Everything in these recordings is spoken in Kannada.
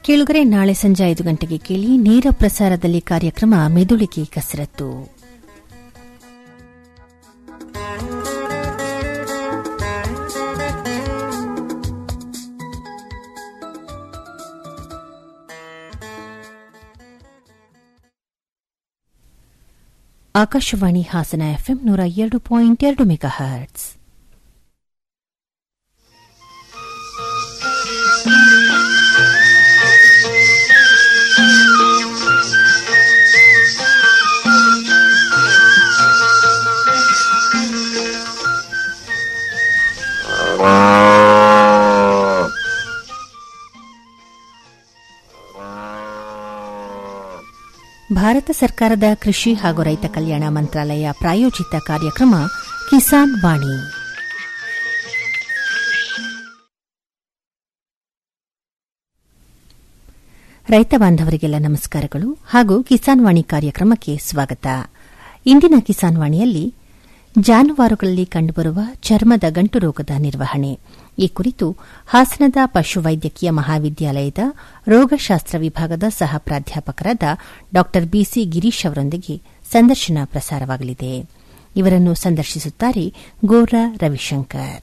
ಕೇಳುಗರೆ ನಾಳೆ ಸಂಜೆ ಐದು ಗಂಟೆಗೆ ಕೇಳಿ ನೇರ ಪ್ರಸಾರದಲ್ಲಿ ಕಾರ್ಯಕ್ರಮ ಮೆದುಳಿಗೆ ಕಸರತ್ತು ಆಕಾಶವಾಣಿ ಹಾಸನ ಎಫ್ಎಂ ನೂರ ಎರಡು ಪಾಯಿಂಟ್ ಎರಡು ಮೆಗಾ ಹರ್ಟ್ಸ್ ಭಾರತ ಸರ್ಕಾರದ ಕೃಷಿ ಹಾಗೂ ರೈತ ಕಲ್ಯಾಣ ಮಂತ್ರಾಲಯ ಪ್ರಾಯೋಜಿತ ಕಾರ್ಯಕ್ರಮ ಕಿಸಾನ್ ವಾಣಿ ರೈತ ಬಾಂಧವರಿಗೆಲ್ಲ ನಮಸ್ಕಾರಗಳು ಹಾಗೂ ಕಿಸಾನ್ ವಾಣಿ ಕಾರ್ಯಕ್ರಮಕ್ಕೆ ಸ್ವಾಗತ ಇಂದಿನ ಕಿಸಾನ್ ವಾಣಿಯಲ್ಲಿ ಜಾನುವಾರುಗಳಲ್ಲಿ ಕಂಡುಬರುವ ಚರ್ಮದ ಗಂಟು ರೋಗದ ನಿರ್ವಹಣೆ ಈ ಕುರಿತು ಹಾಸನದ ಪಶುವೈದ್ಯಕೀಯ ಮಹಾವಿದ್ಯಾಲಯದ ರೋಗಶಾಸ್ತ್ರ ವಿಭಾಗದ ಸಹ ಪ್ರಾಧ್ಯಾಪಕರಾದ ಡಾ ಬಿಸಿ ಗಿರೀಶ್ ಅವರೊಂದಿಗೆ ಸಂದರ್ಶನ ಪ್ರಸಾರವಾಗಲಿದೆ ಇವರನ್ನು ಸಂದರ್ಶಿಸುತ್ತಾರೆ ಗೋರಾ ರವಿಶಂಕರ್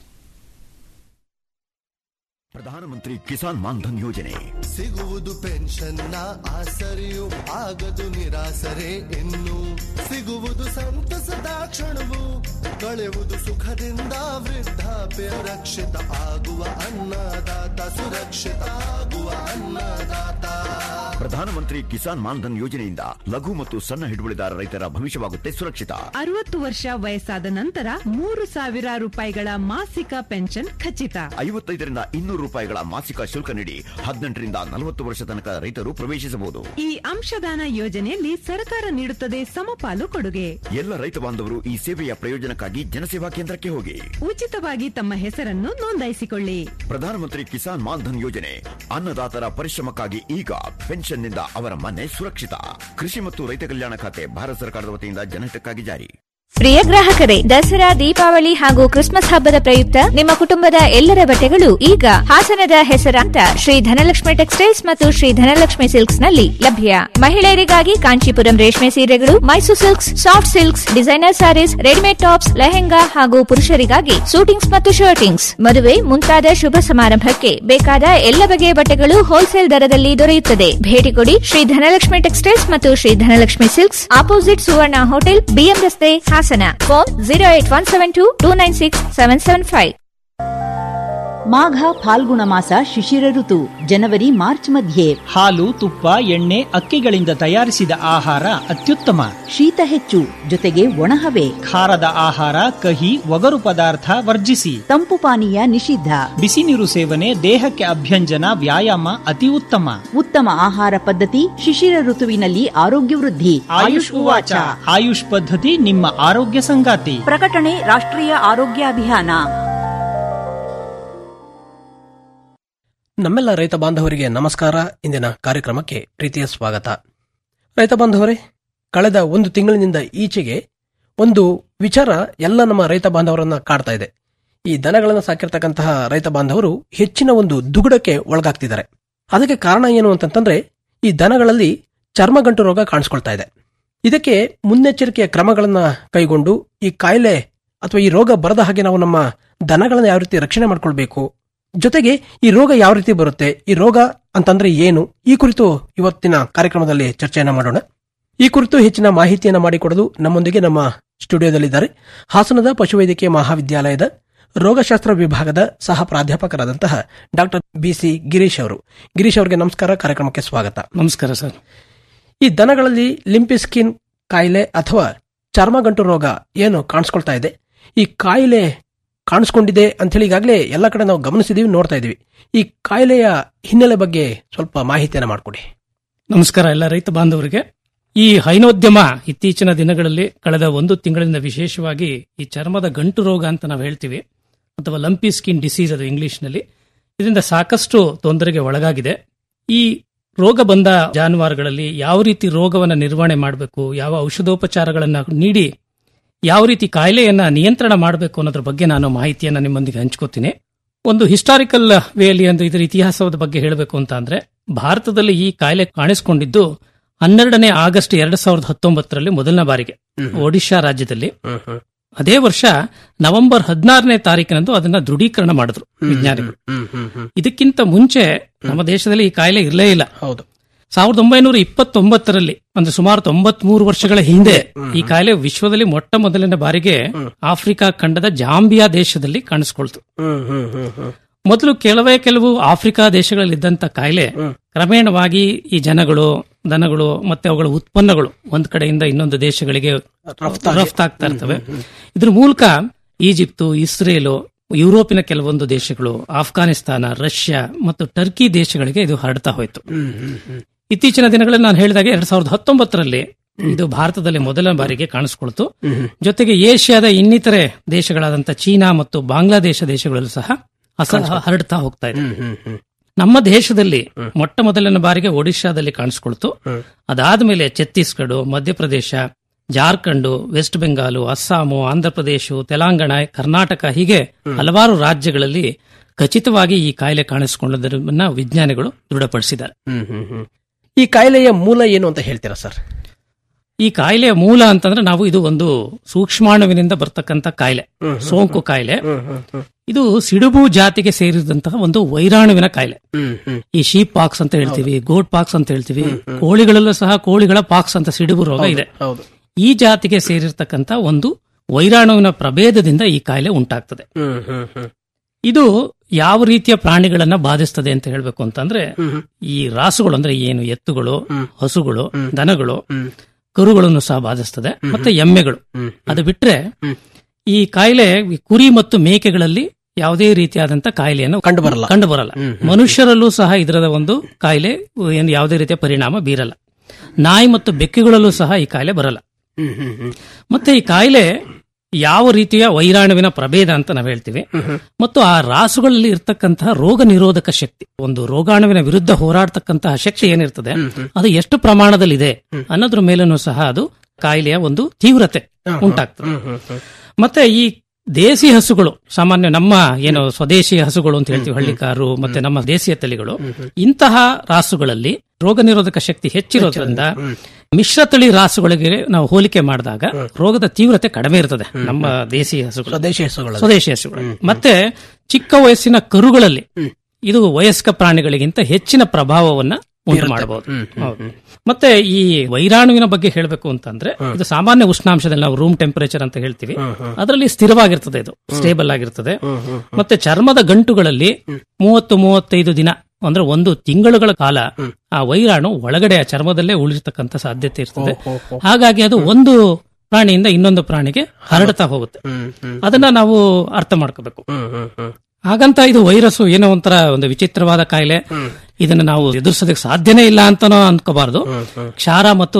ಪ್ರಧಾನಮಂತ್ರಿ ಕಿಸಾನ್ ಮಾನ್ಧನ್ ಯೋಜನೆ ಸಿಗುವುದು ಪೆನ್ಷನ್ನ ಆಸರೆಯು ಆಗದು ನಿರಾಸರೆ ಇನ್ನು ಸಿಗುವುದು ಸಂತಸದ ಕ್ಷಣವು ಕಳೆಯುವುದು ಸುಖದಿಂದ ವೃದ್ಧಾಪ್ಯ ರಕ್ಷಿತ ಆಗುವ ಅನ್ನದಾತ ಸುರಕ್ಷಿತ ಆಗುವ ಅನ್ನದಾತ ಪ್ರಧಾನಮಂತ್ರಿ ಕಿಸಾನ್ ಮಾನ್ಧನ್ ಯೋಜನೆಯಿಂದ ಲಘು ಮತ್ತು ಸಣ್ಣ ಹಿಡುವಳಿದಾರ ರೈತರ ಭವಿಷ್ಯವಾಗುತ್ತೆ ಸುರಕ್ಷಿತ ಅರವತ್ತು ವರ್ಷ ವಯಸ್ಸಾದ ನಂತರ ಮೂರು ಸಾವಿರ ರೂಪಾಯಿಗಳ ಮಾಸಿಕ ಪೆನ್ಷನ್ ಖಚಿತ ಐವತ್ತೈದರಿಂದ ಇನ್ನೂರು ರೂಪಾಯಿಗಳ ಮಾಸಿಕ ಶುಲ್ಕ ನೀಡಿ ಹದಿನೆಂಟರಿಂದ ನಲವತ್ತು ವರ್ಷ ತನಕ ರೈತರು ಪ್ರವೇಶಿಸಬಹುದು ಈ ಅಂಶದಾನ ಯೋಜನೆಯಲ್ಲಿ ಸರ್ಕಾರ ನೀಡುತ್ತದೆ ಸಮಪಾಲು ಕೊಡುಗೆ ಎಲ್ಲ ರೈತ ಬಾಂಧವರು ಈ ಸೇವೆಯ ಪ್ರಯೋಜನಕ್ಕಾಗಿ ಜನಸೇವಾ ಕೇಂದ್ರಕ್ಕೆ ಹೋಗಿ ಉಚಿತವಾಗಿ ತಮ್ಮ ಹೆಸರನ್ನು ನೋಂದಾಯಿಸಿಕೊಳ್ಳಿ ಪ್ರಧಾನಮಂತ್ರಿ ಕಿಸಾನ್ ಮಾನ್ಧನ್ ಯೋಜನೆ ಅನ್ನದಾತರ ಪರಿಶ್ರಮಕ್ಕಾಗಿ ಈಗ ಪೆನ್ಷನ್ನಿಂದ ಅವರ ಮನೆ ಸುರಕ್ಷಿತ ಕೃಷಿ ಮತ್ತು ರೈತ ಕಲ್ಯಾಣ ಖಾತೆ ಭಾರತ ಸರ್ಕಾರದ ವತಿಯಿಂದ ಜನಹಿತಕ್ಕಾಗಿ ಜಾರಿ ಪ್ರಿಯ ಗ್ರಾಹಕರೇ ದಸರಾ ದೀಪಾವಳಿ ಹಾಗೂ ಕ್ರಿಸ್ಮಸ್ ಹಬ್ಬದ ಪ್ರಯುಕ್ತ ನಿಮ್ಮ ಕುಟುಂಬದ ಎಲ್ಲರ ಬಟ್ಟೆಗಳು ಈಗ ಹಾಸನದ ಹೆಸರಾಂತ ಶ್ರೀ ಧನಲಕ್ಷ್ಮಿ ಟೆಕ್ಸ್ಟೈಲ್ಸ್ ಮತ್ತು ಶ್ರೀ ಧನಲಕ್ಷ್ಮಿ ಸಿಲ್ಕ್ಸ್ ನಲ್ಲಿ ಲಭ್ಯ ಮಹಿಳೆಯರಿಗಾಗಿ ಕಾಂಚೀಪುರಂ ರೇಷ್ಮೆ ಸೀರೆಗಳು Mysuru silks soft silks designer sarees readymade tops lehenga ಹಾಗೂ ಪುರುಷರಿಗಾಗಿ ಸೂಟಿಂಗ್ಸ್ ಮತ್ತು ಶರ್ಟಿಂಗ್ಸ್ ಮದುವೆ ಮುಂತಾದ ಶುಭ ಸಮಾರಂಭಕ್ಕೆ ಬೇಕಾದ ಎಲ್ಲ ಬಗೆಯ ಬಟ್ಟೆಗಳು ಹೋಲ್ಸೇಲ್ ದರದಲ್ಲಿ ದೊರೆಯುತ್ತದೆ ಭೇಟಿ ಕೊಡಿ ಶ್ರೀ ಧನಲಕ್ಷ್ಮಿ ಟೆಕ್ಸ್ಟೈಲ್ಸ್ ಮತ್ತು Shri Dhanalakshmi silks opposite Suvarna hotel BM ರಸ್ತೆ Hassan phone zero eight one seven two two nine six seven seven five ಮಾಘ ಫಾಲ್ಗುಣ ಮಾಸ ಶಿಶಿರ ಋತು ಜನವರಿ ಮಾರ್ಚ್ ಮಧ್ಯೆ ಹಾಲು ತುಪ್ಪ ಎಣ್ಣೆ ಅಕ್ಕಿಗಳಿಂದ ತಯಾರಿಸಿದ ಆಹಾರ ಅತ್ಯುತ್ತಮ ಶೀತ ಹೆಚ್ಚು ಜೊತೆಗೆ ಒಣಹವೆ ಖಾರದ ಆಹಾರ ಕಹಿ ಒಗರು ಪದಾರ್ಥ ವರ್ಜಿಸಿ ತಂಪು ಪಾನೀಯ ನಿಷಿದ್ಧ ಬಿಸಿ ನೀರು ಸೇವನೆ ದೇಹಕ್ಕೆ ಅಭ್ಯಂಜನ ವ್ಯಾಯಾಮ ಅತಿ ಉತ್ತಮ ಉತ್ತಮ ಆಹಾರ ಪದ್ಧತಿ ಶಿಶಿರ ಋತುವಿನಲ್ಲಿ ಆರೋಗ್ಯ ವೃದ್ಧಿ ಆಯುಷ್ ಉವಾಚ ಆಯುಷ್ ಪದ್ಧತಿ ನಿಮ್ಮ ಆರೋಗ್ಯ ಸಂಗಾತಿ ಪ್ರಕಟಣೆ ರಾಷ್ಟ್ರೀಯ ಆರೋಗ್ಯ ಅಭಿಯಾನ ನಮ್ಮೆಲ್ಲ ರೈತ ಬಾಂಧವರಿಗೆ ನಮಸ್ಕಾರ ಇಂದಿನ ಕಾರ್ಯಕ್ರಮಕ್ಕೆ ಪ್ರೀತಿಯ ಸ್ವಾಗತ ರೈತ ಬಾಂಧವರೇ ಕಳೆದ ಒಂದು ತಿಂಗಳಿನಿಂದ ಈಚೆಗೆ ಒಂದು ವಿಚಾರ ಎಲ್ಲ ನಮ್ಮ ರೈತ ಬಾಂಧವರನ್ನ ಕಾಡ್ತಾ ಇದೆ ಈ ದನಗಳನ್ನು ಸಾಕಿರ್ತಕ್ಕಂತಹ ರೈತ ಬಾಂಧವರು ಹೆಚ್ಚಿನ ಒಂದು ದುಗುಡಕ್ಕೆ ಒಳಗಾಗ್ತಿದ್ದಾರೆ ಅದಕ್ಕೆ ಕಾರಣ ಏನು ಅಂತಂತಂದ್ರೆ ಈ ದನಗಳಲ್ಲಿ ಚರ್ಮಗಂಟು ರೋಗ ಕಾಣಿಸ್ಕೊಳ್ತಾ ಇದೆ ಇದಕ್ಕೆ ಮುನ್ನೆಚ್ಚರಿಕೆಯ ಕ್ರಮಗಳನ್ನ ಕೈಗೊಂಡು ಈ ಕಾಯಿಲೆ ಅಥವಾ ಈ ರೋಗ ಬರದ ಹಾಗೆ ನಾವು ನಮ್ಮ ದನಗಳನ್ನ ಯಾವ ರೀತಿ ರಕ್ಷಣೆ ಮಾಡ್ಕೊಳ್ಬೇಕು ಜೊತೆಗೆ ಈ ರೋಗ ಯಾವ ರೀತಿ ಬರುತ್ತೆ ಈ ರೋಗ ಅಂತಂದ್ರೆ ಏನು ಈ ಕುರಿತು ಇವತ್ತಿನ ಕಾರ್ಯಕ್ರಮದಲ್ಲಿ ಚರ್ಚೆಯನ್ನ ಮಾಡೋಣ ಈ ಕುರಿತು ಹೆಚ್ಚಿನ ಮಾಹಿತಿಯನ್ನ ಮಾಡಿಕೊಡಲು ನಮ್ಮೊಂದಿಗೆ ನಮ್ಮ ಸ್ಟುಡಿಯೋದಲ್ಲಿದ್ದಾರೆ ಹಾಸನದ ಪಶುವೈದ್ಯಕೀಯ ಮಹಾವಿದ್ಯಾಲಯದ ರೋಗಶಾಸ್ತ್ರ ವಿಭಾಗದ ಸಹ ಪ್ರಾಧ್ಯಾಪಕರಾದಂತಹ ಡಾಕ್ಟರ್ ಬಿಸಿ ಗಿರೀಶ್ ಅವರು ಗಿರೀಶ್ ಅವರಿಗೆ ನಮಸ್ಕಾರ ಕಾರ್ಯಕ್ರಮಕ್ಕೆ ಸ್ವಾಗತ ನಮಸ್ಕಾರ ಸರ್ ಈ ದನಗಳಲ್ಲಿ ಲಿಂಪಿ ಸ್ಕಿನ್ ಕಾಯಿಲೆ ಅಥವಾ ಚರ್ಮಗಂಟು ರೋಗ ಏನು ಕಾಣಿಸ್ಕೊಳ್ತಾ ಇದೆ ಈ ಕಾಯಿಲೆ ಕಾಣಿಸ್ಕೊಂಡಿದೆ ಅಂತ ಹೇಳಿ ಈಗಾಗಲೇ ಎಲ್ಲ ಕಡೆ ನಾವು ಗಮನಿಸಿದೀವಿ ನೋಡ್ತಾ ಇದೀವಿ ಈ ಕಾಯಿಲೆಯ ಹಿನ್ನೆಲೆ ಬಗ್ಗೆ ಸ್ವಲ್ಪ ಮಾಹಿತಿಯನ್ನ ಮಾಡಿಕೊಡಿ ನಮಸ್ಕಾರ ಎಲ್ಲ ರೈತ ಬಾಂಧವರಿಗೆ ಈ ಹೈನೋದ್ಯಮ ಇತ್ತೀಚಿನ ದಿನಗಳಲ್ಲಿ ಕಳೆದ ಒಂದು ತಿಂಗಳಿಂದ ವಿಶೇಷವಾಗಿ ಈ ಚರ್ಮದ ಗಂಟು ರೋಗ ಅಂತ ನಾವು ಹೇಳ್ತೀವಿ ಅಥವಾ ಲಂಪಿ ಸ್ಕಿನ್ ಡಿಸೀಸ್ ಅದು ಇಂಗ್ಲಿಷ್ನಲ್ಲಿ ಇದರಿಂದ ಸಾಕಷ್ಟು ತೊಂದರೆಗೆ ಒಳಗಾಗಿದೆ ಈ ರೋಗ ಬಂದ ಜಾನುವಾರುಗಳಲ್ಲಿ ಯಾವ ರೀತಿ ರೋಗವನ್ನು ನಿರ್ವಹಣೆ ಮಾಡಬೇಕು ಯಾವ ಔಷಧೋಪಚಾರಗಳನ್ನ ನೀಡಿ ಯಾವ ರೀತಿ ಕಾಯಿಲೆಯನ್ನ ನಿಯಂತ್ರಣ ಮಾಡಬೇಕು ಅನ್ನೋದ್ರ ಬಗ್ಗೆ ನಾನು ಮಾಹಿತಿಯನ್ನ ನಿಮ್ಮೊಂದಿಗೆ ಹಂಚ್ಕೋತೀನಿ ಒಂದು ಹಿಸ್ಟಾರಿಕಲ್ ವೇಲಿ ಅಂದ್ರೆ ಇದರ ಇತಿಹಾಸದ ಬಗ್ಗೆ ಹೇಳಬೇಕು ಅಂತ ಅಂದ್ರೆ ಭಾರತದಲ್ಲಿ ಈ ಕಾಯಿಲೆ ಕಾಣಿಸಿಕೊಂಡಿದ್ದು ಹನ್ನೆರಡನೇ ಆಗಸ್ಟ್ ಎರಡ್ ಸಾವಿರದ ಹತ್ತೊಂಬತ್ತರಲ್ಲಿ ಮೊದಲನೇ ಬಾರಿಗೆ ಒಡಿಶಾ ರಾಜ್ಯದಲ್ಲಿ ಅದೇ ವರ್ಷ ನವೆಂಬರ್ ಹದಿನಾರನೇ ತಾರೀಕಿನಂದು ಅದನ್ನ ದೃಢೀಕರಣ ಮಾಡಿದ್ರು ವಿಜ್ಞಾನಿಗಳು ಇದಕ್ಕಿಂತ ಮುಂಚೆ ನಮ್ಮ ದೇಶದಲ್ಲಿ ಈ ಕಾಯಿಲೆ ಇರಲೇ ಇಲ್ಲ ಹೌದು ಸಾವಿರದ ಒಂಬೈನೂರ ಇಪ್ಪತ್ತೊಂಬತ್ತರಲ್ಲಿ ಅಂದ್ರೆ ಸುಮಾರು ತೊಂಬತ್ಮೂರು ವರ್ಷಗಳ ಹಿಂದೆ ಈ ಕಾಯಿಲೆ ವಿಶ್ವದಲ್ಲಿ ಮೊಟ್ಟ ಮೊದಲನೇ ಬಾರಿಗೆ ಆಫ್ರಿಕಾ ಖಂಡದ ಜಾಂಬಿಯಾ ದೇಶದಲ್ಲಿ ಕಾಣಿಸ್ಕೊಳ್ತು ಮೊದಲು ಕೆಲವೇ ಕೆಲವು ಆಫ್ರಿಕಾ ದೇಶಗಳಲ್ಲಿದ್ದಂತ ಕಾಯಿಲೆ ಕ್ರಮೇಣವಾಗಿ ಈ ಜನಗಳು ದನಗಳು ಮತ್ತೆ ಅವುಗಳ ಉತ್ಪನ್ನಗಳು ಒಂದ್ ಕಡೆಯಿಂದ ಇನ್ನೊಂದು ದೇಶಗಳಿಗೆ ರಫ್ತಾಗ್ತಾ ಇರ್ತವೆ ಇದ್ರ ಮೂಲಕ ಈಜಿಪ್ತು ಇಸ್ರೇಲು ಯುರೋಪಿನ ಕೆಲವೊಂದು ದೇಶಗಳು ಆಫ್ಘಾನಿಸ್ತಾನ ರಷ್ಯಾ ಮತ್ತು ಟರ್ಕಿ ದೇಶಗಳಿಗೆ ಇದು ಹರಡ್ತಾ ಹೋಯ್ತು ಇತ್ತೀಚಿನ ದಿನಗಳಲ್ಲಿ ನಾನು ಹೇಳಿದಾಗ ಎರಡ್ ಸಾವಿರದ ಹತ್ತೊಂಬತ್ತರಲ್ಲಿ ಇದು ಭಾರತದಲ್ಲಿ ಮೊದಲ ಬಾರಿಗೆ ಕಾಣಿಸ್ಕೊಳ್ತು ಜೊತೆಗೆ ಏಷ್ಯಾದ ಇನ್ನಿತರೆ ದೇಶಗಳಾದಂತ ಚೀನಾ ಮತ್ತು ಬಾಂಗ್ಲಾದೇಶ ದೇಶಗಳಲ್ಲೂ ಸಹ ಅಸ ಹರಡ್ತಾ ಹೋಗ್ತಾ ಇದೆ ನಮ್ಮ ದೇಶದಲ್ಲಿ ಮೊಟ್ಟ ಮೊದಲನೇ ಬಾರಿಗೆ ಒಡಿಶಾದಲ್ಲಿ ಕಾಣಿಸ್ಕೊಳ್ತು ಅದಾದ್ಮೇಲೆ ಛತ್ತೀಸ್ಗಢ ಮಧ್ಯಪ್ರದೇಶ ಜಾರ್ಖಂಡ್ ವೆಸ್ಟ್ ಬೆಂಗಾಲು ಅಸ್ಸಾಮು ಆಂಧ್ರಪ್ರದೇಶ ತೆಲಂಗಾಣ ಕರ್ನಾಟಕ ಹೀಗೆ ಹಲವಾರು ರಾಜ್ಯಗಳಲ್ಲಿ ಖಚಿತವಾಗಿ ಈ ಕಾಯಿಲೆ ಕಾಣಿಸಿಕೊಳ್ಳುವುದನ್ನ ವಿಜ್ಞಾನಿಗಳು ದೃಢಪಡಿಸಿದ್ದಾರೆ ಈ ಕಾಯಿಲೆಯ ಮೂಲ ಏನು ಅಂತ ಹೇಳ್ತೀರಾ ಸರ್ ಈ ಕಾಯಿಲೆಯ ಮೂಲ ಅಂತಂದ್ರೆ ನಾವು ಇದು ಒಂದು ಸೂಕ್ಷ್ಮಾಣುವಿನಿಂದ ಬರ್ತಕ್ಕಂಥ ಕಾಯಿಲೆ ಸೋಂಕು ಕಾಯಿಲೆ ಇದು ಸಿಡುಬು ಜಾತಿಗೆ ಸೇರಿದಂತಹ ಒಂದು ವೈರಾಣುವಿನ ಕಾಯಿಲೆ ಈ ಶೀಪ್ ಪಾಕ್ಸ್ ಅಂತ ಹೇಳ್ತೀವಿ ಗೋಟ್ ಪಾಕ್ಸ್ ಅಂತ ಹೇಳ್ತೀವಿ ಕೋಳಿಗಳಲ್ಲೂ ಸಹ ಕೋಳಿಗಳ ಪಾಕ್ಸ್ ಅಂತ ಸಿಡುಬು ರೋಗ ಇದೆ ಹೌದು ಈ ಜಾತಿಗೆ ಸೇರಿರ್ತಕ್ಕಂಥ ಒಂದು ವೈರಾಣುವಿನ ಪ್ರಭೇದದಿಂದ ಈ ಕಾಯಿಲೆ ಉಂಟಾಗ್ತದೆ ಇದು ಯಾವ ರೀತಿಯ ಪ್ರಾಣಿಗಳನ್ನ ಬಾಧಿಸ್ತದೆ ಅಂತ ಹೇಳ್ಬೇಕು ಅಂತಂದ್ರೆ ಈ ರಾಸುಗಳು ಅಂದ್ರೆ ಏನು ಎತ್ತುಗಳು ಹಸುಗಳು ದನಗಳು ಕರುಗಳನ್ನು ಸಹ ಬಾಧಿಸ್ತದೆ ಮತ್ತೆ ಎಮ್ಮೆಗಳು ಅದು ಬಿಟ್ರೆ ಈ ಕಾಯಿಲೆ ಈ ಕುರಿ ಮತ್ತು ಮೇಕೆಗಳಲ್ಲಿ ಯಾವುದೇ ರೀತಿಯಾದಂತ ಕಾಯಿಲೆಯನ್ನು ಕಂಡು ಬರಲ್ಲ ಕಂಡು ಬರಲ್ಲ ಮನುಷ್ಯರಲ್ಲೂ ಸಹ ಇದರ ಒಂದು ಕಾಯಿಲೆ ಏನು ಯಾವುದೇ ರೀತಿಯ ಪರಿಣಾಮ ಬೀರಲ್ಲ ನಾಯಿ ಮತ್ತು ಬೆಕ್ಕುಗಳಲ್ಲೂ ಸಹ ಈ ಕಾಯಿಲೆ ಬರಲ್ಲ ಮತ್ತೆ ಈ ಕಾಯಿಲೆ ಯಾವ ರೀತಿಯ ವೈರಾಣುವಿನ ಪ್ರಭೇದ ಅಂತ ನಾವು ಹೇಳ್ತೀವಿ ಮತ್ತು ಆ ರಾಸುಗಳಲ್ಲಿ ಇರ್ತಕ್ಕಂತಹ ರೋಗ ನಿರೋಧಕ ಶಕ್ತಿ ಒಂದು ರೋಗಾಣುವಿನ ವಿರುದ್ಧ ಹೋರಾಡ್ತಕ್ಕಂತಹ ಶಕ್ತಿ ಏನಿರ್ತದೆ ಅದು ಎಷ್ಟು ಪ್ರಮಾಣದಲ್ಲಿದೆ ಅನ್ನೋದ್ರ ಮೇಲೂ ಸಹ ಅದು ಕಾಯಿಲೆಯ ಒಂದು ತೀವ್ರತೆ ಉಂಟಾಗ್ತದೆ ಮತ್ತೆ ಈ ದೇಸಿ ಹಸುಗಳು ಸಾಮಾನ್ಯ ನಮ್ಮ ಏನು ಸ್ವದೇಶಿ ಹಸುಗಳು ಅಂತ ಹೇಳ್ತೀವಿ ಹಳ್ಳಿಕಾರು ಮತ್ತೆ ನಮ್ಮ ದೇಶೀಯ ತಳಿಗಳು ಇಂತಹ ರಾಸುಗಳಲ್ಲಿ ರೋಗ ನಿರೋಧಕ ಶಕ್ತಿ ಹೆಚ್ಚಿರೋದ್ರಿಂದ ಮಿಶ್ರತಳಿ ರಾಸುಗಳಿಗೆ ನಾವು ಹೋಲಿಕೆ ಮಾಡಿದಾಗ ರೋಗದ ತೀವ್ರತೆ ಕಡಿಮೆ ಇರ್ತದೆ ನಮ್ಮ ದೇಸಿ ಹಸುಗಳು ಸ್ವದೇಶಿ ಹಸುಗಳು ಸ್ವದೇಶಿ ಹಸುಗಳು ಮತ್ತೆ ಚಿಕ್ಕ ವಯಸ್ಸಿನ ಕರುಗಳಲ್ಲಿ ಇದು ವಯಸ್ಕ ಪ್ರಾಣಿಗಳಿಗಿಂತ ಹೆಚ್ಚಿನ ಪ್ರಭಾವವನ್ನ ಉಂಟು ಮಾಡಬಹುದು ಹೌದು. ಮತ್ತೆ ಈ ವೈರಾಣುವಿನ ಬಗ್ಗೆ ಹೇಳಬೇಕು ಅಂತಂದ್ರೆ ಇದು ಸಾಮಾನ್ಯ ಉಷ್ಣಾಂಶದಲ್ಲಿ ನಾವು ರೂಮ್ ಟೆಂಪರೇಚರ್ ಅಂತ ಹೇಳ್ತೀವಿ ಅದರಲ್ಲಿ ಸ್ಥಿರವಾಗಿರ್ತದೆ ಇದು ಸ್ಟೇಬಲ್ ಆಗಿರ್ತದೆ ಮತ್ತೆ ಚರ್ಮದ ಗಂಟುಗಳಲ್ಲಿ ಮೂವತ್ತು ಮೂವತ್ತೈದು ದಿನ ಅಂದ್ರೆ ಒಂದು ತಿಂಗಳುಗಳ ಕಾಲ ಆ ವೈರಾಣು ಒಳಗಡೆ ಆ ಚರ್ಮದಲ್ಲೇ ಉಳಿರ್ತಕ್ಕಂಥ ಸಾಧ್ಯತೆ ಇರ್ತದೆ ಹಾಗಾಗಿ ಅದು ಒಂದು ಪ್ರಾಣಿಯಿಂದ ಇನ್ನೊಂದು ಪ್ರಾಣಿಗೆ ಹರಡ್ತಾ ಹೋಗುತ್ತೆ ಅದನ್ನ ನಾವು ಅರ್ಥ ಮಾಡ್ಕೋಬೇಕು ಹಾಗಂತ ಇದು ವೈರಸ್ ಏನೋ ಒಂಥರ ಒಂದು ವಿಚಿತ್ರವಾದ ಕಾಯಿಲೆ ಇದನ್ನ ನಾವು ಎದುರಿಸೋದಕ್ಕೆ ಸಾಧ್ಯನೇ ಇಲ್ಲ ಅಂತಾನೋ ಅನ್ಕೋಬಾರ್ದು ಕ್ಷಾರ ಮತ್ತು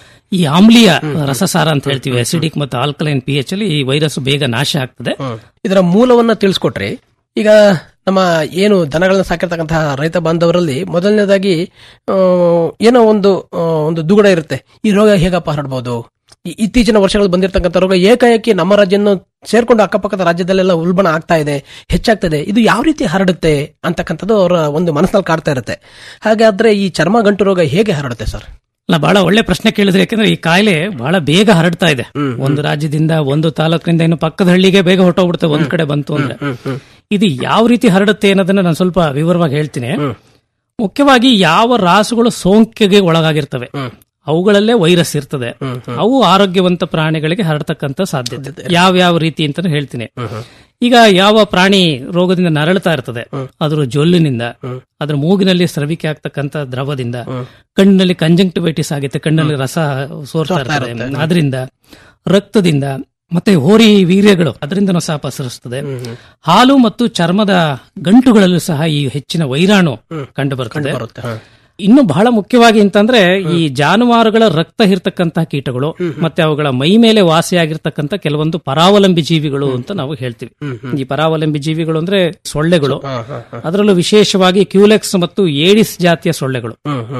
ಈ ಆಮ್ಲೀಯ ರಸಸಾರ ಅಂತ ಹೇಳ್ತೀವಿ ಅಸಿಡಿಕ್ ಮತ್ತು ಆಲ್ಕಲೈನ್ ಪಿ ಎಚ್ ಅಲ್ಲಿ ಈ ವೈರಸ್ ಬೇಗ ನಾಶ ಆಗ್ತದೆ ಇದರ ಮೂಲವನ್ನ ತಿಳಿಸ್ಕೊಟ್ರಿ ಈಗ ನಮ್ಮ ಏನು ದನಗಳನ್ನ ಸಾಕಿರ್ತಕ್ಕಂತಹ ರೈತ ಬಾಂಧವರಲ್ಲಿ ಮೊದಲನೇದಾಗಿ ಆ, ಏನೋ ಒಂದು ಆ, ಒಂದು ದುಗುಡ ಇರುತ್ತೆ ಈ ರೋಗ ಹೇಗಪ್ಪ ಹರಡ್ಬೋದು ಈ ಇತ್ತೀಚಿನ ವರ್ಷಗಳಲ್ಲಿ ಬಂದಿರತಕ್ಕಂಥ ರೋಗ ಏಕಾಏಕಿ ನಮ್ಮ ರಾಜ್ಯವನ್ನು ಸೇರ್ಕೊಂಡು ಅಕ್ಕಪಕ್ಕದ ರಾಜ್ಯದಲ್ಲೆಲ್ಲ ಉಲ್ಬಣ ಆಗ್ತಾ ಇದೆ ಹೆಚ್ಚಾಗ್ತದೆ ಇದು ಯಾವ ರೀತಿ ಹರಡುತ್ತೆ ಅಂತಕ್ಕಂಥದ್ದು ಅವರ ಒಂದು ಮನಸ್ಸಿನಲ್ಲಿ ಕಾಡ್ತಾ ಇರುತ್ತೆ ಹಾಗಾದ್ರೆ ಈ ಚರ್ಮ ಗಂಟು ರೋಗ ಹೇಗೆ ಹರಡುತ್ತೆ ಸರ್ ಅಲ್ಲ ಬಹಳ ಒಳ್ಳೆ ಪ್ರಶ್ನೆ ಕೇಳಿದ್ರೆ ಯಾಕಂದ್ರೆ ಈ ಕಾಯಿಲೆ ಬಹಳ ಬೇಗ ಹರಡ್ತಾ ಇದೆ ಒಂದು ರಾಜ್ಯದಿಂದ ಒಂದು ತಾಲೂಕಿನಿಂದ ಇನ್ನು ಪಕ್ಕದ ಹಳ್ಳಿಗೆ ಬೇಗ ಹೊರಟೋಗ್ಬಿಡುತ್ತೆ ಒಂದ್ ಕಡೆ ಬಂತು ಅಂದ್ರೆ ಇದು ಯಾವ ರೀತಿ ಹರಡುತ್ತೆ ಅನ್ನೋದನ್ನ ನಾನು ಸ್ವಲ್ಪ ವಿವರವಾಗಿ ಹೇಳ್ತೀನಿ ಮುಖ್ಯವಾಗಿ ಯಾವ ರಾಸುಗಳು ಸೋಂಕಿಗೆ ಒಳಗಾಗಿರ್ತವೆ ಅವುಗಳಲ್ಲೇ ವೈರಸ್ ಇರ್ತದೆ ಅವು ಆರೋಗ್ಯವಂತ ಪ್ರಾಣಿಗಳಿಗೆ ಹರಡ್ತಕ್ಕಂತ ಸಾಧ್ಯತೆ ಯಾವ ಯಾವ ರೀತಿ ಅಂತ ಹೇಳ್ತೀನಿ ಈಗ ಯಾವ ಪ್ರಾಣಿ ರೋಗದಿಂದ ನರಳ್ತಾ ಇರ್ತದೆ ಅದ್ರ ಜೊಲ್ಲಿನಿಂದ ಅದ್ರ ಮೂಗಿನಲ್ಲಿ ಸ್ರವಿಕೆ ಆಗ್ತಕ್ಕಂತ ದ್ರವದಿಂದ ಕಣ್ಣಿನಲ್ಲಿ ಕಂಜಂಕ್ಟಿವೈಟಿಸ್ ಆಗುತ್ತೆ ಕಣ್ಣಲ್ಲಿ ರಸ ಸೋರ್ತಾ ಇರ್ತದೆ ಅದರಿಂದ ರಕ್ತದಿಂದ ಮತ್ತೆ ಹೋರಿ ವೀರ್ಯಗಳು ಅದರಿಂದನೂ ಸಹ ಪಸರಿಸ್ತದೆ ಹಾಲು ಮತ್ತು ಚರ್ಮದ ಗಂಟುಗಳಲ್ಲೂ ಸಹ ಈ ಹೆಚ್ಚಿನ ವೈರಾಣು ಕಂಡು ಬರ್ತದೆ ಇನ್ನು ಬಹಳ ಮುಖ್ಯವಾಗಿ ಅಂತಂದ್ರೆ ಈ ಜಾನುವಾರುಗಳ ರಕ್ತ ಇರ್ತಕ್ಕಂತಹ ಕೀಟಗಳು ಮತ್ತೆ ಅವುಗಳ ಮೈ ಮೇಲೆ ವಾಸಿಯಾಗಿರ್ತಕ್ಕಂಥ ಕೆಲವೊಂದು ಪರಾವಲಂಬಿ ಜೀವಿಗಳು ಅಂತ ನಾವು ಹೇಳ್ತೀವಿ ಈ ಪರಾವಲಂಬಿ ಜೀವಿಗಳು ಅಂದ್ರೆ ಸೊಳ್ಳೆಗಳು ಅದರಲ್ಲೂ ವಿಶೇಷವಾಗಿ ಕ್ಯೂಲೆಕ್ಸ್ ಮತ್ತು ಏಡಿಸ್ ಜಾತಿಯ ಸೊಳ್ಳೆಗಳು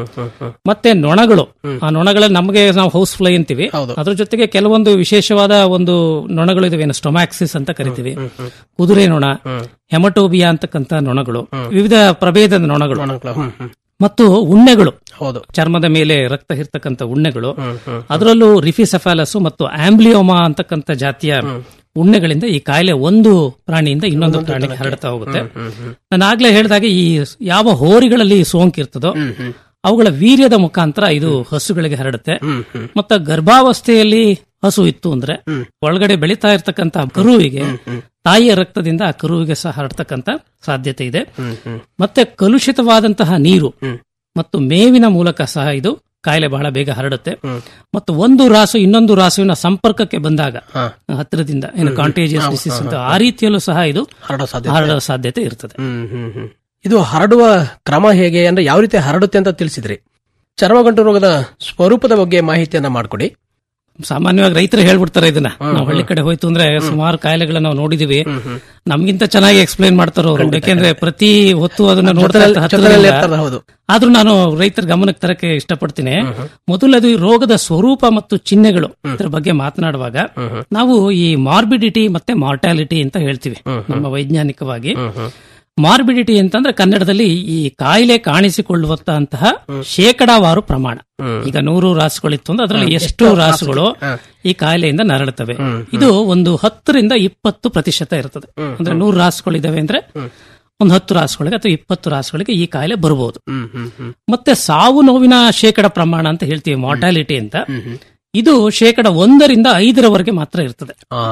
ಮತ್ತೆ ನೊಣಗಳು ಆ ನೊಣಗಳಲ್ಲಿ ನಮಗೆ ನಾವು ಹೌಸ್ ಫ್ಲೈ ಅಂತೀವಿ ಅದ್ರ ಜೊತೆಗೆ ಕೆಲವೊಂದು ವಿಶೇಷವಾದ ಒಂದು ನೊಣಗಳು ಇದಾವೆ ಸ್ಟೊಮ್ಯಾಕ್ಸಿಸ್ ಅಂತ ಕರಿತೀವಿ ಕುದುರೆ ನೊಣ ಹೆಮಟೋಬಿಯಾ ಅಂತಕ್ಕಂತ ನೊಣಗಳು ವಿವಿಧ ಪ್ರಭೇದದ ನೊಣಗಳು ಮತ್ತು ಉಣ್ಣೆಗಳು ಹೌದು ಚರ್ಮದ ಮೇಲೆ ರಕ್ತ ಇರ್ತಕ್ಕಂಥ ಉಣ್ಣೆಗಳು ಅದರಲ್ಲೂ ರಿಫಿಸೆಫಾಲಸ್ ಮತ್ತು ಆಂಬ್ಲಿಯೋಮಾ ಅಂತಕ್ಕಂಥ ಜಾತಿಯ ಉಣ್ಣೆಗಳಿಂದ ಈ ಕಾಯಿಲೆ ಒಂದು ಪ್ರಾಣಿಯಿಂದ ಇನ್ನೊಂದು ಪ್ರಾಣಿಗೆ ಹರಡ್ತಾ ಹೋಗುತ್ತೆ ನಾನು ಆಗ್ಲೇ ಹೇಳಿದಾಗ ಈ ಯಾವ ಹೋರಿಗಳಲ್ಲಿ ಸೋಂಕಿರ್ತದೋ ಅವುಗಳ ವೀರ್ಯದ ಮುಖಾಂತರ ಇದು ಹಸುಗಳಿಗೆ ಹರಡುತ್ತೆ ಮತ್ತೆ ಗರ್ಭಾವಸ್ಥೆಯಲ್ಲಿ ಹಸು ಇತ್ತು ಅಂದ್ರೆ ಒಳಗಡೆ ಬೆಳೀತಾ ಇರ್ತಕ್ಕಂತ ಕರುವಿಗೆ ತಾಯಿಯ ರಕ್ತದಿಂದ ಆ ಕರುವಿಗೆ ಸಹ ಹರಡ್ತಕ್ಕಂತ ಸಾಧ್ಯತೆ ಇದೆ ಮತ್ತೆ ಕಲುಷಿತವಾದಂತಹ ನೀರು ಮತ್ತು ಮೇವಿನ ಮೂಲಕ ಸಹ ಇದು ಕಾಯಿಲೆ ಬಹಳ ಬೇಗ ಹರಡುತ್ತೆ ಮತ್ತು ಒಂದು ರಾಸು ಇನ್ನೊಂದು ರಾಸುವಿನ ಸಂಪರ್ಕಕ್ಕೆ ಬಂದಾಗ ಹತ್ತಿರದಿಂದ ಏನು ಕಾಂಟೇಜಿಯಸ್ ಡಿಸೀಸ್ ಅಂತ ಆ ರೀತಿಯಲ್ಲೂ ಸಹ ಇದು ಹರಡೋ ಸಾಧ್ಯತೆ ಹರಡೋ ಸಾಧ್ಯತೆ ಇರ್ತದೆ ಇದು ಹರಡುವ ಕ್ರಮ ಹೇಗೆ ಅಂದ್ರೆ ಯಾವ ರೀತಿ ಹರಡುತ್ತೆ ಅಂತ ತಿಳಿಸಿದ್ರಿ ಚರ್ಮಗಂಟು ರೋಗದ ಸ್ವರೂಪದ ಬಗ್ಗೆ ಮಾಹಿತಿಯನ್ನ ಮಾಡಿಕೊಡಿ ಸಾಮಾನ್ಯವಾಗಿ ರೈತರು ಹೇಳ್ಬಿಡ್ತಾರೆ ಇದನ್ನ ನಾವು ಹಳ್ಳಿ ಕಡೆ ಹೋಯ್ತು ಅಂದ್ರೆ ಸುಮಾರು ಕಾಯಿಲೆಗಳನ್ನ ನಾವು ನೋಡಿದೀವಿ ನಮ್ಗಿಂತ ಚೆನ್ನಾಗಿ ಎಕ್ಸ್ಪ್ಲೈನ್ ಮಾಡ್ತಾರ ಅವರು ಯಾಕೆಂದ್ರೆ ಪ್ರತಿ ಹೊತ್ತು ಅದನ್ನ ನೋಡ್ತಾ ಇರ್ತಾರೆ ಜೊತೆನಲ್ಲಿ ಹತ್ತಿರದಿಂದ. ಇರ್ತಾರೆ, ಹೌದು ಆದ್ರೂ ನಾನು ರೈತರ ಗಮನಕ್ಕೆ ತರಕ್ಕೆ ಇಷ್ಟಪಡ್ತೀನಿ ಮೊದಲದು ಈ ರೋಗದ ಸ್ವರೂಪ ಮತ್ತು ಚಿಹ್ನೆಗಳು ಇದ್ರ ಬಗ್ಗೆ ಮಾತನಾಡುವಾಗ ನಾವು ಈ ಮಾರ್ಬಿಡಿಟಿ ಮತ್ತೆ ಮಾರ್ಟಾಲಿಟಿ ಅಂತ ಹೇಳ್ತೀವಿ ನಮ್ಮ ವೈಜ್ಞಾನಿಕವಾಗಿ ಮಾರ್ಬಿಡಿಟಿ ಅಂತಂದ್ರೆ ಕನ್ನಡದಲ್ಲಿ ಈ ಕಾಯಿಲೆ ಕಾಣಿಸಿಕೊಳ್ಳುವಂತಹ ಶೇಕಡಾವಾರು ಪ್ರಮಾಣ ಈಗ ನೂರು ರಾಸುಗಳಿತ್ತು ಅಂದ್ರೆ ಅದರಲ್ಲಿ ಎಷ್ಟು ರಾಸುಗಳು ಈ ಕಾಯಿಲೆಯಿಂದ ನರಳುತ್ತವೆ ಇದು ಒಂದು ಹತ್ತರಿಂದ ಇಪ್ಪತ್ತು ಪ್ರತಿಶತ ಇರ್ತದೆ ಅಂದ್ರೆ ನೂರು ರಾಸುಗಳಿದಾವೆ ಅಂದ್ರೆ ಒಂದು ಹತ್ತು ರಾಸುಗಳಿಗೆ ಅಥವಾ ಇಪ್ಪತ್ತು ರಾಸುಗಳಿಗೆ ಈ ಕಾಯಿಲೆ ಬರಬಹುದು ಮತ್ತೆ ಸಾವು ನೋವಿನ ಶೇಕಡ ಪ್ರಮಾಣ ಅಂತ ಹೇಳ್ತೀವಿ ಮಾರ್ಟಾಲಿಟಿ ಅಂತ ಇದು ಶೇಕಡ ಒಂದರಿಂದ ಐದರವರೆಗೆ ಮಾತ್ರ ಇರ್ತದೆ